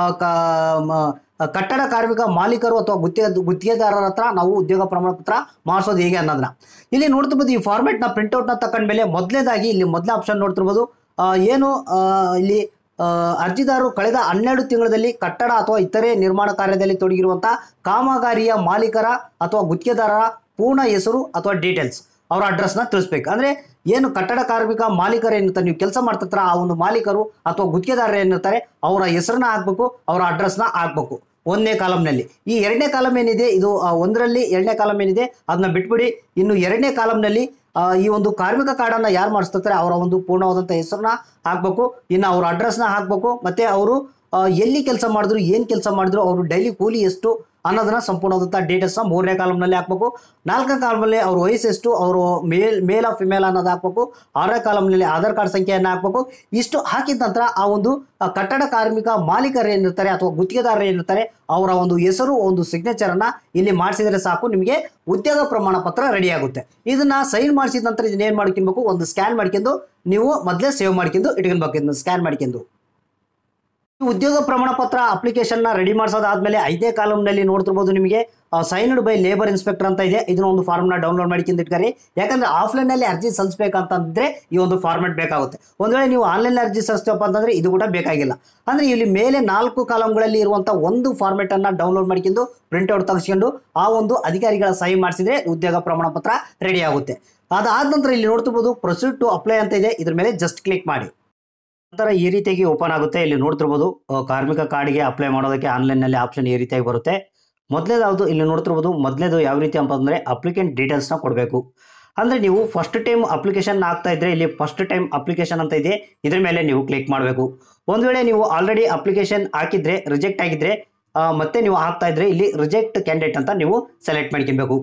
ಕಟ್ಟಡ ಕಾರ್ಮಿಕ ಮಾಲೀಕರು ಅಥವಾ ಗುತ್ತಿಗೆ ಗುತ್ತಿಗೆದಾರರ ಹತ್ರ ನಾವು ಉದ್ಯೋಗ ಪ್ರಮಾಣ ಪತ್ರ ಮಾಡಿಸೋದು ಹೇಗೆ ಅನ್ನೋದನ್ನ ಇಲ್ಲಿ ನೋಡ್ತಿರ್ಬೋದು ಈ ಫಾರ್ಮೆಟ್ನ ಪ್ರಿಂಟ್ಔಟ್ನ ತಕೊಂಡ್ಮೇಲೆ ಮೊದಲನೇದಾಗಿ ಇಲ್ಲಿ ಮೊದಲನೇ ಆಪ್ಷನ್ ನೋಡ್ತಿರ್ಬೋದು ಆ, ಏನು ಆ, ಇಲ್ಲಿ ಆ, ಅರ್ಜಿದಾರರು ಕಳೆದ ಹನ್ನೆರಡು ತಿಂಗಳಲ್ಲಿ ಕಟ್ಟಡ ಅಥವಾ ಇತರೆ ನಿರ್ಮಾಣ ಕಾರ್ಯದಲ್ಲಿ ತೊಡಗಿರುವಂತಹ ಕಾಮಗಾರಿಯ ಮಾಲೀಕರ ಅಥವಾ ಗುತ್ತಿಗೆದಾರರ ಪೂರ್ಣ ಹೆಸರು ಅಥವಾ ಡೀಟೇಲ್ಸ್ ಅವರ ಅಡ್ರೆಸ್ನ ತಿಳಿಸ್ಬೇಕು ಅಂದರೆ ಏನು ಕಟ್ಟಡ ಕಾರ್ಮಿಕ ಮಾಲೀಕರು ಏನಿರ್ತಾರೆ ನೀವು ಕೆಲಸ ಮಾಡ್ತಿರ್ತಾರ ಆ ಒಂದು ಮಾಲೀಕರು ಅಥವಾ ಗುತ್ತಿಗೆದಾರರು ಏನಿರ್ತಾರೆ ಅವರ ಹೆಸರನ್ನ ಹಾಕ್ಬೇಕು ಅವರ ಅಡ್ರೆಸ್ನ ಹಾಕ್ಬೇಕು ಒಂದನೇ ಕಾಲಮ್ನಲ್ಲಿ ಈ ಎರಡನೇ ಕಾಲಮ್ ಏನಿದೆ ಇದು ಆ, ಒಂದರಲ್ಲಿ ಎರಡನೇ ಕಾಲಮ್ ಏನಿದೆ ಅದನ್ನ ಬಿಟ್ಬಿಡಿ ಇನ್ನು ಎರಡನೇ ಕಾಲಮ್ನಲ್ಲಿ ಆ, ಈ ಒಂದು ಕಾರ್ಮಿಕ ಕಾರ್ಡನ್ನು ಯಾರು ಮಾಡಿಸ್ತಿರ್ತಾರೆ ಅವರ ಒಂದು ಪೂರ್ಣವಾದಂಥ ಹೆಸರನ್ನ ಹಾಕ್ಬೇಕು ಇನ್ನು ಅವ್ರ ಅಡ್ರೆಸ್ನ ಹಾಕ್ಬೇಕು ಮತ್ತೆ ಅವರು ಆ, ಎಲ್ಲಿ ಕೆಲಸ ಮಾಡಿದ್ರು ಏನು ಕೆಲಸ ಮಾಡಿದ್ರು ಅವರು ಡೈಲಿ ಕೂಲಿ ಎಷ್ಟು ಅನ್ನೋದನ್ನ ಸಂಪೂರ್ಣವಾದಂಥ ಡೀಟೇಲ್ಸ್ನ ಮೂರನೇ ಕಾಲಮ್ನಲ್ಲಿ ಹಾಕ್ಬೇಕು ನಾಲ್ಕನೇ ಕಾಲಮಲ್ಲಿ ಅವ್ರ ವಯಸ್ಸು ಎಷ್ಟು ಅವರು ಮೇಲ್ ಮೇಲ್ ಆಫ್ ಫಿಮೇಲ್ ಅನ್ನೋದು ಹಾಕ್ಬೇಕು ಆರನೇ ಕಾಲಮ್ನಲ್ಲಿ ಆಧಾರ್ ಕಾರ್ಡ್ ಸಂಖ್ಯೆಯನ್ನು ಹಾಕ್ಬೇಕು ಇಷ್ಟು ಹಾಕಿದ ನಂತರ ಆ ಒಂದು ಆ, ಕಟ್ಟಡ ಕಾರ್ಮಿಕ ಮಾಲೀಕರು ಏನಿರ್ತಾರೆ ಅಥವಾ ಗುತ್ತಿಗೆದಾರರು ಏನಿರ್ತಾರೆ ಅವರ ಒಂದು ಹೆಸರು ಒಂದು ಸಿಗ್ನೇಚರನ್ನು ಇಲ್ಲಿ ಮಾಡಿಸಿದರೆ ಸಾಕು ನಿಮಗೆ ಉದ್ಯೋಗ ಪ್ರಮಾಣ ಪತ್ರ ರೆಡಿ ಆಗುತ್ತೆ ಇದನ್ನ ಸೈನ್ ಮಾಡಿಸಿದ ನಂತರ ಇದನ್ನ ಏನು ಮಾಡ್ಕೊಬೇಕು ಒಂದು ಸ್ಕ್ಯಾನ್ ಮಾಡ್ಕೊಂಡು ನೀವು ಮೊದಲೇ ಸೇವ್ ಮಾಡ್ಕೊಂಡು ಇಟ್ಕೊಬೇಕು ಇದನ್ನ ಸ್ಕ್ಯಾನ್ ಮಾಡ್ಕೊಂಡು ಈ ಉದ್ಯೋಗ ಪ್ರಮಾಣ ಪತ್ರ ಅಪ್ಲಿಕೇಶನ್ನ ರೆಡಿ ಮಾಡಿಸೋದಾದ್ಮೇಲೆ ಐದೇ ಕಾಲಮ್ನಲ್ಲಿ ನೋಡ್ತಿರ್ಬೋದು ನಿಮಗೆ ಸೈನ್ಡ್ ಬೈ ಲೇಬರ್ ಇನ್ಸ್ಪೆಕ್ಟರ್ ಅಂತ ಇದೆ ಇದನ್ನ ಒಂದು ಫಾರ್ಮ್ನ ಡೌನ್ಲೋಡ್ ಮಾಡ್ಕೊಂಡು ಇಟ್ಕರಿ ಯಾಕಂದ್ರೆ ಆಫ್ಲೈನಲ್ಲಿ ಅರ್ಜಿ ಸಲ್ಲಿಸಬೇಕಂತಂದ್ರೆ ಈ ಒಂದು ಫಾರ್ಮೆಟ್ ಬೇಕಾಗುತ್ತೆ ಒಂದು ವೇಳೆ ನೀವು ಆನ್ಲೈನ್ ಅರ್ಜಿ ಸಲ್ಲಿಸ್ತೀವಪ್ಪ ಅಂತಂದ್ರೆ ಇದು ಕೂಡ ಬೇಕಾಗಿಲ್ಲ ಅಂದ್ರೆ ಇಲ್ಲಿ ಮೇಲೆ ನಾಲ್ಕು ಕಾಲಮ್ಗಳಲ್ಲಿ ಇರುವಂಥ ಒಂದು ಫಾರ್ಮೆಟ್ ಅನ್ನ ಡೌನ್ಲೋಡ್ ಮಾಡ್ಕೊಂಡು ಪ್ರಿಂಟ್ಔಟ್ ತೆಗೆಸ್ಕೊಂಡು ಆ ಒಂದು ಅಧಿಕಾರಿಗಳ ಸಹಿ ಮಾಡಿಸಿದ್ರೆ ಉದ್ಯೋಗ ಪ್ರಮಾಣ ಪತ್ರ ರೆಡಿ ಆಗುತ್ತೆ ಅದಾದ ನಂತರ ಇಲ್ಲಿ ನೋಡ್ತಿರ್ಬೋದು ಪ್ರೊಸೀಡ್ ಟು ಅಪ್ಲೈ ಅಂತ ಇದೆ ಇದ್ರ ಮೇಲೆ ಜಸ್ಟ್ ಕ್ಲಿಕ್ ಮಾಡಿ ನಂತರ ಈ ರೀತಿಯಾಗಿ ಓಪನ್ ಆಗುತ್ತೆ ಇಲ್ಲಿ ನೋಡ್ತಿರ್ಬೋದು ಆ, ಕಾರ್ಮಿಕ ಕಾರ್ಡ್ಗೆ ಅಪ್ಲೈ ಮಾಡೋದಕ್ಕೆ ಆನ್ಲೈನ್ನಲ್ಲಿ ಆಪ್ಷನ್ ಈ ರೀತಿಯಾಗಿ ಬರುತ್ತೆ ಮೊದಲೇದಾವುದು ಇಲ್ಲಿ ನೋಡ್ತಿರ್ಬೋದು ಮೊದಲೇದು ಯಾವ ರೀತಿ ಅಂತಂದರೆ ಅಪ್ಲಿಕೆಂಟ್ ಡೀಟೇಲ್ಸ್ನ ಕೊಡಬೇಕು ಅಂದರೆ ನೀವು ಫಸ್ಟ್ ಟೈಮ್ ಅಪ್ಲಿಕೇಶನ್ ಆಗ್ತಾ ಇದ್ರೆ ಇಲ್ಲಿ ಫಸ್ಟ್ ಟೈಮ್ ಅಪ್ಲಿಕೇಶನ್ ಅಂತ ಇದೆ ಇದ್ರ ಮೇಲೆ ನೀವು ಕ್ಲಿಕ್ ಮಾಡಬೇಕು ಒಂದು ವೇಳೆ ನೀವು ಆಲ್ರೆಡಿ ಅಪ್ಲಿಕೇಶನ್ ಹಾಕಿದ್ರೆ ರಿಜೆಕ್ಟ್ ಆಗಿದ್ರೆ ಆ, ಮತ್ತೆ ನೀವು ಹಾಕ್ತಾ ಇದ್ರೆ ಇಲ್ಲಿ ರಿಜೆಕ್ಟ್ ಕ್ಯಾಂಡಿಡೇಟ್ ಅಂತ ನೀವು ಸೆಲೆಕ್ಟ್ ಮಾಡ್ಕೊಬೇಕು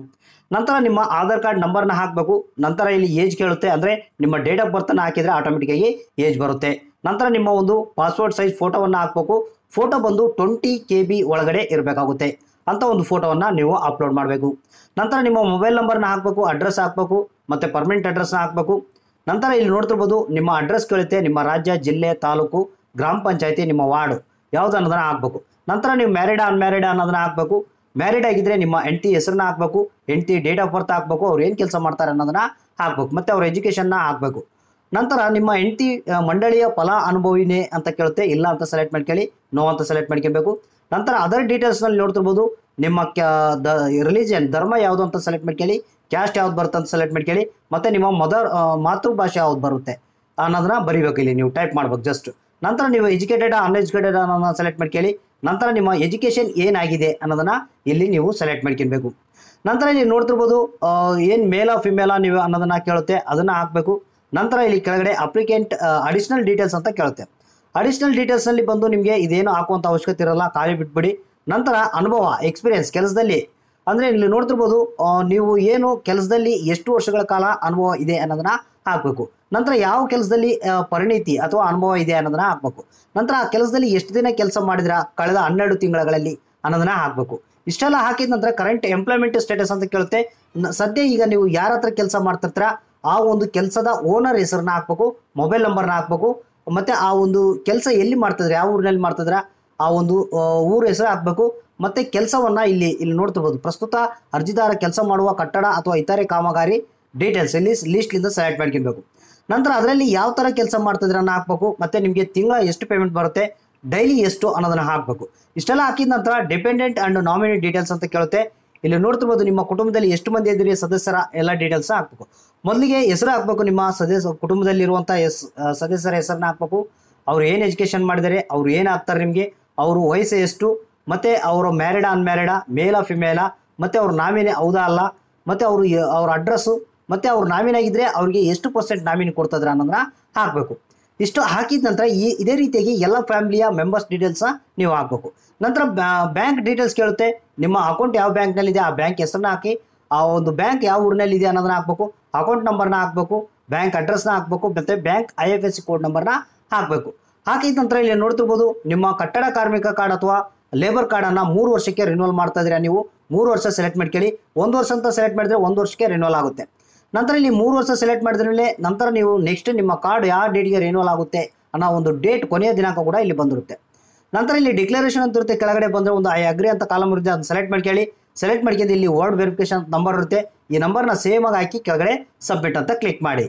ನಂತರ ನಿಮ್ಮ ಆಧಾರ್ ಕಾರ್ಡ್ ನಂಬರ್ನ ಹಾಕಬೇಕು ನಂತರ ಇಲ್ಲಿ ಏಜ್ ಕೇಳುತ್ತೆ ಅಂದರೆ ನಿಮ್ಮ ಡೇಟ್ ಆಫ್ ಬರ್ತನ್ನು ಹಾಕಿದರೆ ಆಟೋಮೆಟಿಕ್ಕಾಗಿ ಏಜ್ ಬರುತ್ತೆ ನಂತರ ನಿಮ್ಮ ಒಂದು ಪಾಸ್ಪೋರ್ಟ್ ಸೈಜ್ ಫೋಟೋವನ್ನು ಹಾಕಬೇಕು ಫೋಟೋ ಬಂದು ಟ್ವೆಂಟಿ ಕೆ ಬಿ ಒಳಗಡೆ ಇರಬೇಕಾಗುತ್ತೆ ಅಂತ ಒಂದು ಫೋಟೋವನ್ನು ನೀವು ಅಪ್ಲೋಡ್ ಮಾಡಬೇಕು ನಂತರ ನಿಮ್ಮ ಮೊಬೈಲ್ ನಂಬರ್ನ ಹಾಕಬೇಕು ಅಡ್ರೆಸ್ ಹಾಕಬೇಕು ಮತ್ತು ಪರ್ಮನೆಂಟ್ ಅಡ್ರೆಸ್ನ ಹಾಕಬೇಕು ನಂತರ ಇಲ್ಲಿ ನೋಡ್ತಿರ್ಬೋದು ನಿಮ್ಮ ಅಡ್ರೆಸ್ ಕೇಳುತ್ತೆ ನಿಮ್ಮ ರಾಜ್ಯ ಜಿಲ್ಲೆ ತಾಲೂಕು ಗ್ರಾಮ ಪಂಚಾಯತಿ ನಿಮ್ಮ ವಾರ್ಡು ಯಾವುದು ಅನ್ನೋದನ್ನ ಹಾಕಬೇಕು ನಂತರ ನೀವು ಮ್ಯಾರಿಡ್ ಅನ್ಮ್ಯಾರಿಡ್ ಅನ್ನೋದನ್ನ ಹಾಕಬೇಕು ಮ್ಯಾರಿಡ್ ಆಗಿದ್ರೆ ನಿಮ್ಮ ಹೆಂಡತಿ ಹೆಸರನ್ನ ಹಾಕಬೇಕು ಹೆಂಡತಿ ಡೇಟ್ ಆಫ್ ಬರ್ತ್ ಹಾಕಬೇಕು ಅವ್ರು ಏನು ಕೆಲಸ ಮಾಡ್ತಾರೆ ಅನ್ನೋದನ್ನ ಹಾಕಬೇಕು ಮತ್ತು ಅವ್ರ ಎಜುಕೇಷನ್ನ ಹಾಕಬೇಕು ನಂತರ ನಿಮ್ಮ ಹೆಂಡತಿ ಮಂಡಳಿಯ ಫಲ ಅನುಭವಿನೇ ಅಂತ ಕೇಳುತ್ತೆ ಇಲ್ಲ ಅಂತ ಸೆಲೆಕ್ಟ್ ಮಾಡ್ಕೊಳ್ಳಿ ನೋ ಅಂತ ಸೆಲೆಕ್ಟ್ ಮಾಡ್ಕೊಬೇಕು ನಂತರ ಅದರ್ ಡೀಟೇಲ್ಸ್ನಲ್ಲಿ ನೋಡ್ತಿರ್ಬೋದು ನಿಮ್ಮ ಕ್ಯಾ ದ ರಿಲಿಜನ್ ಧರ್ಮ ಯಾವುದು ಅಂತ ಸೆಲೆಕ್ಟ್ ಮಾಡ್ಕೊಳ್ಳಿ ಕ್ಯಾಸ್ಟ್ ಯಾವ್ದು ಬರುತ್ತೆ ಅಂತ ಸೆಲೆಕ್ಟ್ ಮಾಡ್ಕೊಳ್ಳಿ ಮತ್ತು ನಿಮ್ಮ ಮದರ್ ಮಾತೃಭಾಷೆ ಯಾವ್ದು ಬರುತ್ತೆ ಅನ್ನೋದನ್ನ ಬರಿಬೇಕು ಇಲ್ಲಿ ನೀವು ಟೈಪ್ ಮಾಡ್ಬೇಕು ಜಸ್ಟ್ ನಂತರ ನೀವು ಎಜುಕೇಟೆಡ್ ಅನ್ಎಜುಕೇಟೆಡ್ ಅನ್ನೋದನ್ನ ಸೆಲೆಕ್ಟ್ ಮಾಡ್ಕೊಳ್ಳಿ ನಂತರ ನಿಮ್ಮ ಎಜುಕೇಷನ್ ಏನಾಗಿದೆ ಅನ್ನೋದನ್ನ ಇಲ್ಲಿ ನೀವು ಸೆಲೆಕ್ಟ್ ಮಾಡ್ಕೊಬೇಕು ನಂತರ ಇಲ್ಲಿ ನೋಡ್ತಿರ್ಬೋದು ಏನು ಮೇಲ ಫಿಮೇಲ ನೀವು ಅನ್ನೋದನ್ನ ಕೇಳುತ್ತೆ ಅದನ್ನು ಹಾಕಬೇಕು ನಂತರ ಇಲ್ಲಿ ಕೆಳಗಡೆ ಅಪ್ಲಿಕೆಂಟ್ ಅಡಿಷನಲ್ ಡೀಟೇಲ್ಸ್ ಅಂತ ಕೇಳುತ್ತೆ ಅಡಿಷನಲ್ ಡೀಟೇಲ್ಸ್ನಲ್ಲಿ ಬಂದು ನಿಮಗೆ ಇದೇನು ಹಾಕುವಂಥ ಅವಶ್ಯಕತೆ ಇರಲ್ಲ ಖಾಲಿ ಬಿಟ್ಬಿಡಿ ನಂತರ ಅನುಭವ ಎಕ್ಸ್ಪೀರಿಯನ್ಸ್ ಕೆಲಸದಲ್ಲಿ ಅಂದರೆ ಇಲ್ಲಿ ನೋಡ್ತಿರ್ಬೋದು ಆ, ನೀವು ಏನು ಕೆಲಸದಲ್ಲಿ ಎಷ್ಟು ವರ್ಷಗಳ ಕಾಲ ಅನುಭವ ಇದೆ ಅನ್ನೋದನ್ನ ಹಾಕಬೇಕು ನಂತರ ಯಾವ ಕೆಲಸದಲ್ಲಿ ಆ, ಪರಿಣಿತಿ ಅಥವಾ ಅನುಭವ ಇದೆ ಅನ್ನೋದನ್ನ ಹಾಕಬೇಕು ನಂತರ ಆ ಕೆಲಸದಲ್ಲಿ ಎಷ್ಟು ದಿನ ಕೆಲಸ ಮಾಡಿದ್ರ ಕಳೆದ ಹನ್ನೆರಡು ತಿಂಗಳಲ್ಲಿ ಅನ್ನೋದನ್ನ ಹಾಕಬೇಕು ಇಷ್ಟೆಲ್ಲ ಹಾಕಿದ ನಂತರ ಕರೆಂಟ್ ಎಂಪ್ಲಾಯ್ಮೆಂಟ್ ಸ್ಟೇಟಸ್ ಅಂತ ಕೇಳುತ್ತೆ ನ- ಸದ್ಯ ಈಗ ನೀವು ಯಾರ ಹತ್ರ ಕೆಲಸ ಮಾಡ್ತಿರ್ತೀರ ಆ ಒಂದು ಕೆಲಸದ ಓನರ್ ಹೆಸರನ್ನ ಹಾಕ್ಬೇಕು ಮೊಬೈಲ್ ನಂಬರ್ನ ಹಾಕ್ಬೇಕು ಮತ್ತು ಆ ಒಂದು ಕೆಲಸ ಎಲ್ಲಿ ಮಾಡ್ತಿದ್ರೆ ಯಾವ ಊರಿನಲ್ಲಿ ಮಾಡ್ತಿದ್ರ ಆ ಒಂದು ಆ, ಊರ ಹೆಸರು ಹಾಕಬೇಕು ಮತ್ತು ಕೆಲಸವನ್ನು ಇಲ್ಲಿ ಇಲ್ಲಿ ನೋಡ್ತಿರ್ಬೋದು ಪ್ರಸ್ತುತ ಅರ್ಜಿದಾರ ಕೆಲಸ ಮಾಡುವ ಕಟ್ಟಡ ಅಥವಾ ಇತರೆ ಕಾಮಗಾರಿ ಡೀಟೇಲ್ಸ್ ಇಲ್ಲಿ ಲೀಸ್ಟ್ಲಿಂದ ಸೆಲೆಕ್ಟ್ ಮಾಡ್ಕೊಬೇಕು ನಂತರ ಅದರಲ್ಲಿ ಯಾವ ಥರ ಕೆಲಸ ಮಾಡ್ತಿದ್ರೆ ಅನ್ನೋ ಹಾಕಬೇಕು ಮತ್ತು ನಿಮಗೆ ತಿಂಗಳ ಎಷ್ಟು ಪೇಮೆಂಟ್ ಬರುತ್ತೆ ಡೈಲಿ ಎಷ್ಟು ಅನ್ನೋದನ್ನ ಹಾಕಬೇಕು ಇಷ್ಟೆಲ್ಲ ಹಾಕಿದ ನಂತರ ಡಿಪೆಂಡೆಂಟ್ ಆ್ಯಂಡ್ ನಾಮಿನಿ ಡೀಟೇಲ್ಸ್ ಅಂತ ಕೇಳುತ್ತೆ ಇಲ್ಲಿ ನೋಡ್ತಿರ್ಬೋದು ನಿಮ್ಮ ಕುಟುಂಬದಲ್ಲಿ ಎಷ್ಟು ಮಂದಿ ಇದ್ದೀರಿ ಸದಸ್ಯರ ಎಲ್ಲ ಡೀಟೇಲ್ಸ್ ಹಾಕಬೇಕು ಮೊದಲಿಗೆ ಹೆಸರು ಹಾಕಬೇಕು ನಿಮ್ಮ ಸದಸ್ಯ ಕುಟುಂಬದಲ್ಲಿರುವಂಥ ಎಸ್ ಆ, ಸದಸ್ಯರ ಹೆಸರನ್ನ ಹಾಕಬೇಕು ಅವ್ರು ಏನು ಎಜುಕೇಷನ್ ಮಾಡಿದ್ದಾರೆ ಅವ್ರು ಏನು ಆಗ್ತಾರೆ ನಿಮಗೆ ಅವರು ವಯಸ್ಸು ಎಷ್ಟು ಮತ್ತು ಅವರು ಮ್ಯಾರಿಡಾ ಅನ್ಮ್ಯಾರಿಡಾ ಮೇಲ ಫಿಮೇಲಾ ಮತ್ತು ಅವ್ರ ನಾಮಿನಿ ಹೌದಾ ಅಲ್ಲ ಮತ್ತು ಅವರು ಅವ್ರ ಅಡ್ರೆಸ್ಸು ಮತ್ತು ಅವ್ರು ನಾಮಿನಿ ಆಗಿದ್ದರೆ ಅವ್ರಿಗೆ ಎಷ್ಟು ಪರ್ಸೆಂಟ್ ನಾಮಿನಿ ಕೊಡ್ತಿದ್ರೆ ಅನ್ನೋದನ್ನ ಹಾಕಬೇಕು ಇಷ್ಟು ಹಾಕಿದ ನಂತರ ಈ ಇದೇ ರೀತಿಯಾಗಿ ಎಲ್ಲ ಫ್ಯಾಮಿಲಿಯ ಮೆಂಬರ್ಸ್ ಡೀಟೇಲ್ಸ್ನ ನೀವು ಹಾಕಬೇಕು ನಂತರ ಬ್ಯಾಂಕ್ ಡೀಟೇಲ್ಸ್ ಕೇಳುತ್ತೆ ನಿಮ್ಮ ಅಕೌಂಟ್ ಯಾವ ಬ್ಯಾಂಕ್ನಲ್ಲಿದೆ ಆ ಬ್ಯಾಂಕ್ ಹೆಸರನ್ನ ಹಾಕಿ ಆ ಒಂದು ಬ್ಯಾಂಕ್ ಯಾವ ಊರಿನಲ್ಲಿ ಇದೆ ಅನ್ನೋದನ್ನ ಹಾಕಬೇಕು ಅಕೌಂಟ್ ನಂಬರ್ನ ಹಾಕಬೇಕು ಬ್ಯಾಂಕ್ ಅಡ್ರೆಸ್ನ ಹಾಕಬೇಕು ಮತ್ತು bank I F S C code ನಂಬರ್ನ ಹಾಕಬೇಕು ಹಾಕಿದ ನಂತರ ಇಲ್ಲಿ ನೋಡ್ತಿರ್ಬೋದು ನಿಮ್ಮ ಕಟ್ಟಡ ಕಾರ್ಮಿಕ ಕಾರ್ಡ್ ಅಥವಾ ಲೇಬರ್ ಕಾರ್ಡನ್ನು ಮೂರು ವರ್ಷಕ್ಕೆ ರಿನ್ಯೂವಲ್ ಮಾಡ್ತಾ ಇದ್ದೀರಾ ನೀವು ಮೂರು ವರ್ಷ ಸೆಲೆಕ್ಟ್ ಮಾಡ್ಕೊಳ್ಳಿ ಒಂದು ವರ್ಷ ಅಂತ ಸೆಲೆಕ್ಟ್ ಮಾಡಿದ್ರೆ ಒಂದು ವರ್ಷಕ್ಕೆ ರಿನ್ಯೂವಲ್ ಆಗುತ್ತೆ ನಂತರ ಇಲ್ಲಿ ಮೂರು ವರ್ಷ ಸೆಲೆಕ್ಟ್ ಮಾಡಿದ ಮೇಲೆ ನಂತರ ನೀವು ನೆಕ್ಸ್ಟ್ ನಿಮ್ಮ ಕಾರ್ಡ್ ಯಾವ ಡೇಟ್ಗೆ ರಿನ್ಯೂವಲ್ ಆಗುತ್ತೆ ಅನ್ನೋ ಒಂದು ಡೇಟ್ ಕೊನೆಯ ದಿನಾಂಕ ಕೂಡ ಇಲ್ಲಿ ಬಂದಿರುತ್ತೆ ನಂತರ ಇಲ್ಲಿ ಡಿಕ್ಲರೇಷನ್ ಅಂತ ಇರುತ್ತೆ ಕೆಳಗಡೆ ಬಂದರೆ ಒಂದು ಐ ಅಗ್ರಿ ಅಂತ ಕಾಲಮ್ ಇರುತ್ತೆ ಅದನ್ನ ಸೆಲೆಕ್ಟ್ ಮಾಡ್ಕೊಳ್ಳಿ ಸೆಲೆಕ್ಟ್ ಮಾಡ್ಕೊಂಡು ಇಲ್ಲಿ ವರ್ಡ್ ವೆರಿಫಿಕೇಶನ್ ನಂಬರ್ ಇರುತ್ತೆ ಈ ನಂಬರ್ನ ಸೇಮ್ ಆಗಿ ಹಾಕಿ ಕೆಳಗಡೆ ಸಬ್ಮಿಟ್ ಅಂತ ಕ್ಲಿಕ್ ಮಾಡಿ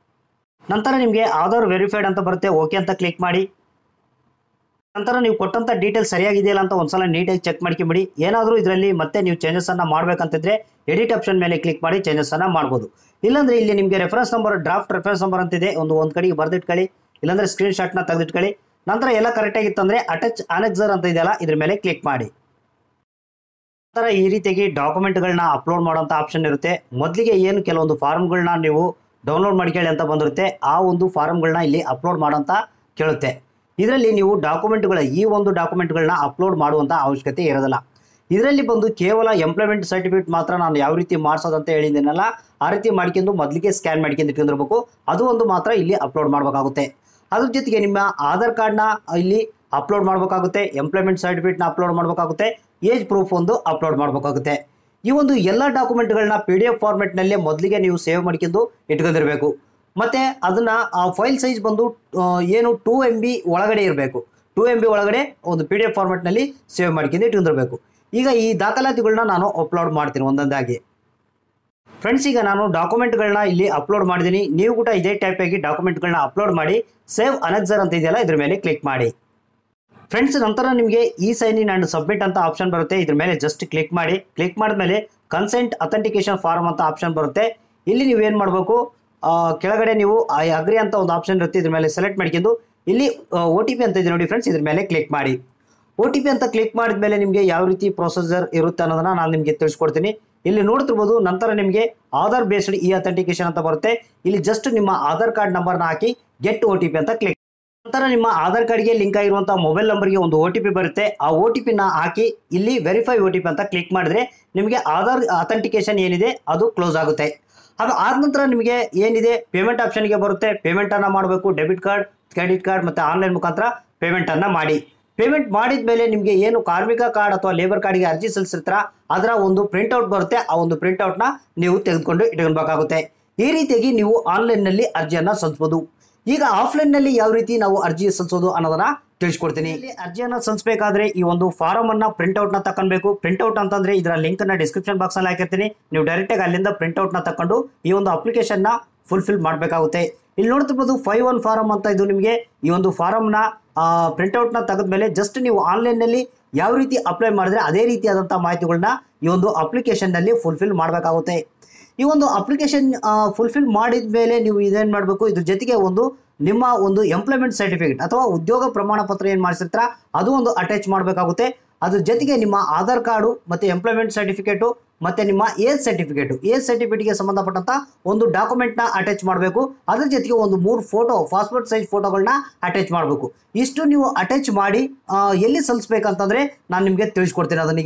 ನಂತರ ನಿಮಗೆ ಆಧಾರ್ ವೆರಿಫೈಡ್ ಅಂತ ಬರುತ್ತೆ ಓಕೆ ಅಂತ ಕ್ಲಿಕ್ ಮಾಡಿ ನಂತರ ನೀವು ಕೊಟ್ಟಂಥ ಡೀಟೇಲ್ಸ್ ಸರಿಯಾಗಿದೆಯಲ್ಲ ಅಂತ ಒಂದ್ಸಲ ನೀಟಾಗಿ ಚೆಕ್ ಮಾಡ್ಕೊಂಬಿಡಿ ಏನಾದರೂ ಇದರಲ್ಲಿ ಮತ್ತೆ ನೀವು ಚೇಂಜಸನ್ನು ಮಾಡಬೇಕಂತಿದ್ರೆ ಎಡಿಟ್ ಆಪ್ಷನ್ ಮೇಲೆ ಕ್ಲಿಕ್ ಮಾಡಿ ಚೇಂಜಸನ್ನು ಮಾಡ್ಬೋದು ಇಲ್ಲಾಂದ್ರೆ ಇಲ್ಲಿ ನಿಮಗೆ reference number draft reference number ಅಂತಿದೆ ಒಂದು ಒಂದು ಕಡೆಗೆ ಬರೆದಿಟ್ಕೊಳ್ಳಿ ಇಲ್ಲಾಂದ್ರೆ ಸ್ಕ್ರೀನ್ ಶಾಟ್ನ ತೆಗೆದಿಟ್ಕೊಳ್ಳಿ ನಂತರ ಎಲ್ಲ ಕರೆಕ್ಟಾಗಿತ್ತಂದರೆ ಅಟಚ್ ಅನೆಕ್ಸರ್ ಅಂತ ಇದೆಯಲ್ಲ ಇದ್ರ ಮೇಲೆ ಕ್ಲಿಕ್ ಮಾಡಿ ನಂತರ ಈ ರೀತಿಯಾಗಿ ಡಾಕ್ಯುಮೆಂಟ್ಗಳನ್ನ ಅಪ್ಲೋಡ್ ಮಾಡೋಂಥ ಆಪ್ಷನ್ ಇರುತ್ತೆ ಮೊದಲಿಗೆ ಏನು ಕೆಲವೊಂದು ಫಾರ್ಮ್ಗಳನ್ನ ನೀವು ಡೌನ್ಲೋಡ್ ಮಾಡ್ಕೊಳ್ಳಿ ಅಂತ ಬಂದಿರುತ್ತೆ ಆ ಒಂದು ಫಾರ್ಮ್ಗಳನ್ನ ಇಲ್ಲಿ ಅಪ್ಲೋಡ್ ಮಾಡೋಂಥ ಕೇಳುತ್ತೆ ಇದರಲ್ಲಿ ನೀವು ಡಾಕ್ಯುಮೆಂಟ್ಗಳ ಈ ಒಂದು ಡಾಕ್ಯುಮೆಂಟ್ಗಳನ್ನ ಅಪ್ಲೋಡ್ ಮಾಡುವಂಥ ಅವಶ್ಯಕತೆ ಇರೋದಿಲ್ಲ ಇದರಲ್ಲಿ ಬಂದು ಕೇವಲ ಎಂಪ್ಲಾಯ್ಮೆಂಟ್ ಸರ್ಟಿಫಿಕೇಟ್ ಮಾತ್ರ ನಾನು ಯಾವ ರೀತಿ ಮಾಡಿಸೋದಂತ ಹೇಳಿದ್ದೀನಲ್ಲ ಆ ರೀತಿ ಮಾಡ್ಕೊಂಡು ಮೊದಲಿಗೆ ಸ್ಕ್ಯಾನ್ ಮಾಡ್ಕೊಂಡು ಇಟ್ಕೊಂಡಿರ್ಬೇಕು ಅದು ಒಂದು ಮಾತ್ರ ಇಲ್ಲಿ ಅಪ್ಲೋಡ್ ಮಾಡಬೇಕಾಗುತ್ತೆ ಅದ್ರ ಜೊತೆಗೆ ನಿಮ್ಮ ಆಧಾರ್ ಕಾರ್ಡ್ನ ಇಲ್ಲಿ ಅಪ್ಲೋಡ್ ಮಾಡಬೇಕಾಗುತ್ತೆ ಎಂಪ್ಲಾಯ್ಮೆಂಟ್ ಸರ್ಟಿಫಿಕೇಟ್ನ ಅಪ್ಲೋಡ್ ಮಾಡಬೇಕಾಗುತ್ತೆ ಏಜ್ ಪ್ರೂಫ್ ಒಂದು ಅಪ್ಲೋಡ್ ಮಾಡಬೇಕಾಗುತ್ತೆ ಈ ಒಂದು ಎಲ್ಲ ಡಾಕ್ಯುಮೆಂಟ್ಗಳನ್ನ ಪಿ ಡಿ ಎಫ್ ಫಾರ್ಮೆಟ್ನಲ್ಲೇ ಮೊದಲಿಗೆ ನೀವು ಸೇವ್ ಮಾಡ್ಕೊಂಡು ಇಟ್ಕೊಂಡಿರಬೇಕು ಮತ್ತು ಅದನ್ನು ಆ ಫೈಲ್ ಸೈಜ್ ಬಂದು ಆ, ಏನು ಟೂ ಎಮ್ ಬಿ ಒಳಗಡೆ ಇರಬೇಕು ಟೂ ಎಮ್ ಬಿ ಒಳಗಡೆ ಒಂದು ಪಿ ಡಿ ಎಫ್ ಫಾರ್ಮೆಟ್ನಲ್ಲಿ ಸೇವ್ ಮಾಡ್ಕೊಂಡು ಇಟ್ಕೊಂಡಿರಬೇಕು ಈಗ ಈ ದಾಖಲಾತಿಗಳನ್ನ ನಾನು ಅಪ್ಲೋಡ್ ಮಾಡ್ತೀನಿ ಒಂದೊಂದಾಗಿ ಫ್ರೆಂಡ್ಸ್ ಈಗ ನಾನು ಡಾಕ್ಯುಮೆಂಟ್ಗಳನ್ನ ಇಲ್ಲಿ ಅಪ್ಲೋಡ್ ಮಾಡಿದ್ದೀನಿ ನೀವು ಕೂಡ ಇದೇ ಟೈಪ್ ಆಗಿ ಡಾಕ್ಯುಮೆಂಟ್ಗಳನ್ನ ಅಪ್ಲೋಡ್ ಮಾಡಿ ಸೇವ್ ಅನೆಕ್ಸರ್ ಅಂತ ಇದೆಯಲ್ಲ ಇದ್ರ ಮೇಲೆ ಕ್ಲಿಕ್ ಮಾಡಿ ಫ್ರೆಂಡ್ಸ್ ನಂತರ ನಿಮಗೆ ಈ ಸೈನ್ ಇನ್ ಆ್ಯಂಡ್ ಸಬ್ಮಿಟ್ ಅಂತ ಆಪ್ಷನ್ ಬರುತ್ತೆ ಇದ್ರ ಮೇಲೆ ಜಸ್ಟ್ ಕ್ಲಿಕ್ ಮಾಡಿ ಕ್ಲಿಕ್ ಮಾಡಿದ್ಮೇಲೆ ಕನ್ಸೆಂಟ್ ಅಥೆಂಟಿಕೇಶನ್ ಫಾರ್ಮ್ ಅಂತ ಆಪ್ಷನ್ ಬರುತ್ತೆ ಇಲ್ಲಿ ನೀವು ಏನು ಮಾಡಬೇಕು ಕೆಳಗಡೆ ನೀವು ಐ ಅಗ್ರಿ ಅಂತ ಒಂದು ಆಪ್ಷನ್ ಇರುತ್ತೆ ಇದ್ರ ಮೇಲೆ ಸೆಲೆಕ್ಟ್ ಮಾಡ್ಕೊಂಡು ಇಲ್ಲಿ ಒ ಟಿ ಪಿ ಅಂತ ಇದೆ ನೋಡಿ ಫ್ರೆಂಡ್ಸ್ ಇದ್ರ ಮೇಲೆ ಕ್ಲಿಕ್ ಮಾಡಿ ಒ ಟಿ ಪಿ ಅಂತ ಕ್ಲಿಕ್ ಮಾಡಿದ ಮೇಲೆ ನಿಮಗೆ ಯಾವ ರೀತಿ ಪ್ರೊಸೀಜರ್ ಇರುತ್ತೆ ಅನ್ನೋದನ್ನ ನಾನು ನಿಮಗೆ ತಿಳಿಸ್ಕೊಡ್ತೀನಿ ಇಲ್ಲಿ ನೋಡ್ತಿರ್ಬೋದು ನಂತರ ನಿಮಗೆ ಆಧಾರ್ ಬೇಸ್ಡ್ ಇ ಅಥೆಂಟಿಕೇಶನ್ ಅಂತ ಬರುತ್ತೆ ಇಲ್ಲಿ ಜಸ್ಟ್ ನಿಮ್ಮ ಆಧಾರ್ ಕಾರ್ಡ್ ನಂಬರ್ನ ಹಾಕಿ ಗೆಟ್ ಒ ಟಿ ಪಿ ಅಂತ ಕ್ಲಿಕ್ ನಂತರ ನಿಮ್ಮ ಆಧಾರ್ ಕಾರ್ಡ್ಗೆ ಲಿಂಕ್ ಆಗಿರುವಂತಹ ಮೊಬೈಲ್ ನಂಬರ್ಗೆ ಒಂದು ಒ ಟಿ ಪಿ ಬರುತ್ತೆ ಆ ಒ ಟಿ ಪಿನ ಹಾಕಿ ಇಲ್ಲಿ ವೆರಿಫೈ ಒ ಟಿ ಪಿ ಅಂತ ಕ್ಲಿಕ್ ಮಾಡಿದ್ರೆ ನಿಮಗೆ ಆಧಾರ್ ಅಥೆಂಟಿಕೇಶನ್ ಏನಿದೆ ಅದು ಕ್ಲೋಸ್ ಆಗುತ್ತೆ ಅದು ಆದ ನಂತರ ನಿಮಗೆ ಏನಿದೆ ಪೇಮೆಂಟ್ ಆಪ್ಷನ್ಗೆ ಬರುತ್ತೆ ಪೇಮೆಂಟನ್ನು ಮಾಡಬೇಕು ಡೆಬಿಟ್ ಕಾರ್ಡ್ ಕ್ರೆಡಿಟ್ ಕಾರ್ಡ್ ಮತ್ತು ಆನ್ಲೈನ್ ಮುಖಾಂತರ ಪೇಮೆಂಟನ್ನು ಮಾಡಿ ಪೇಮೆಂಟ್ ಮಾಡಿದ ಮೇಲೆ ನಿಮಗೆ ಏನು ಕಾರ್ಮಿಕ ಕಾರ್ಡ್ ಅಥವಾ ಲೇಬರ್ ಕಾರ್ಡ್ಗೆ ಅರ್ಜಿ ಸಲ್ಲಿಸಿರ್ತಾರ ಅದರ ಒಂದು ಪ್ರಿಂಟ್ಔಟ್ ಬರುತ್ತೆ ಆ ಒಂದು ಪ್ರಿಂಟ್ಔಟ್ನ ನೀವು ತೆಗೆದುಕೊಂಡು ಇಟ್ಕೊಳ್ಬೇಕಾಗುತ್ತೆ ಈ ರೀತಿಯಾಗಿ ನೀವು ಆನ್ಲೈನ್ನಲ್ಲಿ ಅರ್ಜಿಯನ್ನು ಸಲ್ಲಿಸ್ಬೋದು ಈಗ ಆಫ್ಲೈನ್ನಲ್ಲಿ ಯಾವ ರೀತಿ ನಾವು ಅರ್ಜಿ ಸಲ್ಲಿಸೋದು ಅನ್ನೋದನ್ನ ತಿಳಿಸ್ಕೊಡ್ತೀನಿ ಇಲ್ಲಿ ಅರ್ಜಿಯನ್ನು ಸಲ್ಲಿಸಬೇಕಾದ್ರೆ ಈ ಒಂದು ಫಾರಮ್ ಅನ್ನ ಪ್ರಿಂಟ್ಔಟ್ನ ತಗೊಳ್ಬೇಕು ಪ್ರಿಂಟ್ಔಟ್ ಅಂತಂದ್ರೆ ಇದರ ಲಿಂಕ್ ನ ಡಿಸ್ಕ್ರಿಪ್ಷನ್ ಬಾಕ್ಸ್ ಅಲ್ಲಿ ಹಾಕಿರ್ತೀನಿ ನೀವು ಡೈರೆಕ್ಟಾಗಿ ಅಲ್ಲಿಂದ ಪ್ರಿಂಟ್ಔಟ್ನ ತಕೊಂಡು ಈ ಒಂದು ಅಪ್ಲಿಕೇಶನ್ನ ಫುಲ್ಫಿಲ್ ಮಾಡಬೇಕಾಗುತ್ತೆ ಇಲ್ಲಿ ನೋಡ್ತಿರ್ಬೋದು ಫೈವ್ ಒನ್ ಫಾರಮ್ ಅಂತ ಇದು ನಿಮಗೆ ಈ ಒಂದು ಫಾರಮ್ನ ಪ್ರಿಂಟ್ಔಟ್ನ ತೆಗೆದ್ಮೇಲೆ ಜಸ್ಟ್ ನೀವು ಆನ್ಲೈನ್ನಲ್ಲಿ ಯಾವ ರೀತಿ ಅಪ್ಲೈ ಮಾಡಿದ್ರೆ ಅದೇ ರೀತಿಯಾದಂಥ ಮಾಹಿತಿಗಳನ್ನ ಈ ಒಂದು ಅಪ್ಲಿಕೇಶನ್ನಲ್ಲಿ ಫುಲ್ಫಿಲ್ ಮಾಡಬೇಕಾಗುತ್ತೆ ಈ ಒಂದು ಅಪ್ಲಿಕೇಶನ್ ಫುಲ್ಫಿಲ್ ಮಾಡಿದ ಮೇಲೆ ನೀವು ಇದೇನು ಮಾಡಬೇಕು ಇದ್ರ ಜೊತೆಗೆ ಒಂದು ನಿಮ್ಮ ಒಂದು ಎಂಪ್ಲಾಯ್ಮೆಂಟ್ ಸರ್ಟಿಫಿಕೇಟ್ ಅಥವಾ ಉದ್ಯೋಗ ಪ್ರಮಾಣ ಪತ್ರ ಏನು ಮಾಡಿಸಿರ್ತಾರ ಅದು ಒಂದು ಅಟ್ಯಾಚ್ ಮಾಡಬೇಕಾಗುತ್ತೆ ಅದ್ರ ಜೊತೆಗೆ ನಿಮ್ಮ ಆಧಾರ್ ಕಾರ್ಡು ಮತ್ತು ಎಂಪ್ಲಾಯ್ಮೆಂಟ್ ಸರ್ಟಿಫಿಕೇಟು ಮತ್ತು ನಿಮ್ಮ ಏಜ್ ಸರ್ಟಿಫಿಕೇಟು ಏಜ್ ಸರ್ಟಿಫಿಕೇಟ್ಗೆ ಸಂಬಂಧಪಟ್ಟಂಥ ಒಂದು ಡಾಕ್ಯುಮೆಂಟ್ನ ಅಟ್ಯಾಚ್ ಮಾಡಬೇಕು ಅದ್ರ ಜೊತೆಗೆ ಒಂದು ಮೂರು ಫೋಟೋ ಪಾಸ್ಪೋರ್ಟ್ ಸೈಜ್ ಫೋಟೋಗಳನ್ನ ಅಟ್ಯಾಚ್ ಮಾಡಬೇಕು ಇಷ್ಟು ನೀವು ಅಟ್ಯಾಚ್ ಮಾಡಿ ಆ, ಎಲ್ಲಿ ಸಲ್ಲಿಸ್ಬೇಕಂತಂದರೆ ನಾನು ನಿಮಗೆ ತಿಳಿಸ್ಕೊಡ್ತೀನಿ ಅದನ್ನೀಗ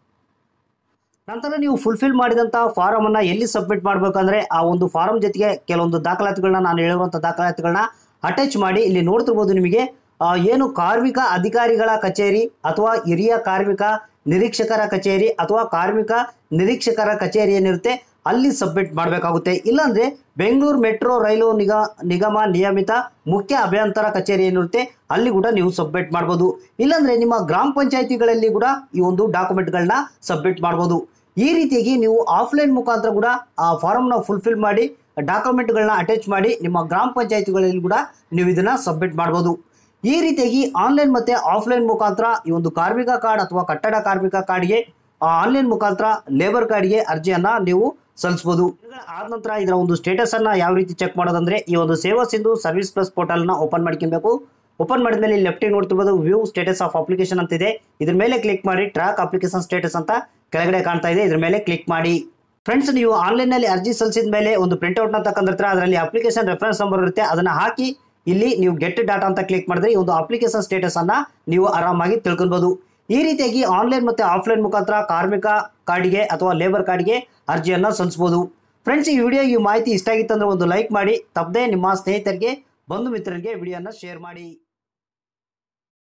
ನಂತರ ನೀವು ಫುಲ್ಫಿಲ್ ಮಾಡಿದಂಥ ಫಾರಮನ್ನು ಎಲ್ಲಿ ಸಬ್ಮಿಟ್ ಮಾಡಬೇಕಂದ್ರೆ ಆ ಒಂದು ಫಾರಮ್ ಜೊತೆಗೆ ಕೆಲವೊಂದು ದಾಖಲಾತಿಗಳನ್ನ ನಾನು ಹೇಳಿರುವಂಥ ದಾಖಲಾತಿಗಳನ್ನ ಅಟ್ಯಾಚ್ ಮಾಡಿ ಇಲ್ಲಿ ನೋಡ್ತಿರ್ಬೋದು ನಿಮಗೆ ಆ, ಏನು ಕಾರ್ಮಿಕ ಅಧಿಕಾರಿಗಳ ಕಚೇರಿ ಅಥವಾ ಹಿರಿಯ ಕಾರ್ಮಿಕ ನಿರೀಕ್ಷಕರ ಕಚೇರಿ ಅಥವಾ ಕಾರ್ಮಿಕ ನಿರೀಕ್ಷಕರ ಕಚೇರಿ ಏನಿರುತ್ತೆ ಅಲ್ಲಿ ಸಬ್ಮಿಟ್ ಮಾಡಬೇಕಾಗುತ್ತೆ ಇಲ್ಲಾಂದ್ರೆ ಬೆಂಗಳೂರು ಮೆಟ್ರೋ ರೈಲು ನಿಗ ನಿಗಮ ನಿಯಮಿತ ಮುಖ್ಯ ಅಭಿಯಂತರ ಕಚೇರಿ ಏನಿರುತ್ತೆ ಅಲ್ಲಿ ಕೂಡ ನೀವು ಸಬ್ಮಿಟ್ ಮಾಡ್ಬೋದು ಇಲ್ಲಾಂದ್ರೆ ನಿಮ್ಮ ಗ್ರಾಮ ಪಂಚಾಯತಿಗಳಲ್ಲಿ ಕೂಡ ಈ ಒಂದು ಡಾಕ್ಯುಮೆಂಟ್ಗಳನ್ನ ಸಬ್ಮಿಟ್ ಮಾಡ್ಬೋದು ಈ ರೀತಿಯಾಗಿ ನೀವು ಆಫ್ಲೈನ್ ಮುಖಾಂತರ ಕೂಡ ಆ ಫಾರಮ್ನ ಫುಲ್ಫಿಲ್ ಮಾಡಿ ಡಾಕ್ಯುಮೆಂಟ್ಗಳನ್ನ ಅಟ್ಯಾಚ್ ಮಾಡಿ ನಿಮ್ಮ ಗ್ರಾಮ ಪಂಚಾಯತಿಗಳಲ್ಲಿ ಕೂಡ ನೀವು ಇದನ್ನ ಸಬ್ಮಿಟ್ ಮಾಡ್ಬೋದು ಈ ರೀತಿಯಾಗಿ ಆನ್ಲೈನ್ ಮತ್ತೆ ಆಫ್ಲೈನ್ ಮುಖಾಂತರ ಈ ಒಂದು ಕಾರ್ಮಿಕ ಕಾರ್ಡ್ ಅಥವಾ ಕಟ್ಟಡ ಕಾರ್ಮಿಕ ಕಾರ್ಡ್ಗೆ ಆನ್ಲೈನ್ ಮುಖಾಂತರ ಲೇಬರ್ ಕಾರ್ಡ್ಗೆ ಅರ್ಜಿಯನ್ನ ನೀವು ಸಲ್ಲಿಸಬಹುದು ಆದ ನಂತರ ಇದರ ಒಂದು ಸ್ಟೇಟಸ್ ಅನ್ನ ಯಾವ ರೀತಿ ಚೆಕ್ ಮಾಡೋದಂದ್ರೆ ಈ ಒಂದು Seva Sindhu service plus portal ನ ಓಪನ್ ಮಾಡ್ಕೊಬೇಕು ಓಪನ್ ಮಾಡಿದ್ಮೇಲೆ ಲೆಫ್ಟಿಗೆ ನೋಡ್ತಿರ್ಬೋದು ವ್ಯೂ ಸ್ಟೇಟಸ್ ಆಫ್ ಅಪ್ಲಿಕೇಶನ್ ಅಂತ ಇದೆ ಇದ್ರ ಮೇಲೆ ಕ್ಲಿಕ್ ಮಾಡಿ ಟ್ರ್ಯಾಕ್ ಅಪ್ಲಿಕೇಶನ್ ಸ್ಟೇಟಸ್ ಅಂತ ಕೆಳಗಡೆ ಕಾಣ್ತಾ ಇದೆ ಇದ್ರ ಮೇಲೆ ಕ್ಲಿಕ್ ಮಾಡಿ ಫ್ರೆಂಡ್ಸ್ ನೀವು ಆನ್ಲೈನ್ ನಲ್ಲಿ ಅರ್ಜಿ ಸಲ್ಲಿಸಿದ ಮೇಲೆ ಒಂದು ಪ್ರಿಂಟ್ಔಟ್ ನ ತಗೊಂಡಿರ್ತಾರೆ ಅದರಲ್ಲಿ ಅಪ್ಲಿಕೇಶನ್ ರೆಫರೆನ್ಸ್ ನಂಬರ್ ಇರುತ್ತೆ ಅದನ್ನ ಹಾಕಿ ಇಲ್ಲಿ ನೀವು ಗೆಟ್ ಡಾಟಾ ಅಂತ ಕ್ಲಿಕ್ ಮಾಡಿದ್ರೆ ಈ ಒಂದು ಅಪ್ಲಿಕೇಶನ್ ಸ್ಟೇಟಸ್ ಅನ್ನ ನೀವು ಆರಾಮಾಗಿ ತಿಳ್ಕೊಬಹುದು ಈ ರೀತಿಯಾಗಿ ಆನ್ಲೈನ್ ಮತ್ತೆ ಆಫ್ಲೈನ್ ಮುಖಾಂತರ ಕಾರ್ಮಿಕ ಕಾರ್ಡ್ಗೆ ಅಥವಾ ಲೇಬರ್ ಕಾರ್ಡ್ಗೆ ಅರ್ಜಿಯನ್ನ ಸಲ್ಲಿಸಬಹುದು ಫ್ರೆಂಡ್ಸ್ ಈ ವಿಡಿಯೋ ಈ ಮಾಹಿತಿ ಇಷ್ಟ ಆಗಿತ್ತು ಅಂದ್ರೆ ಒಂದು ಲೈಕ್ ಮಾಡಿ ತಪ್ಪದೆ ನಿಮ್ಮ ಸ್ನೇಹಿತರಿಗೆ ಬಂಧು ಮಿತ್ರರಿಗೆ ವಿಡಿಯೋನ ಶೇರ್ ಮಾಡಿ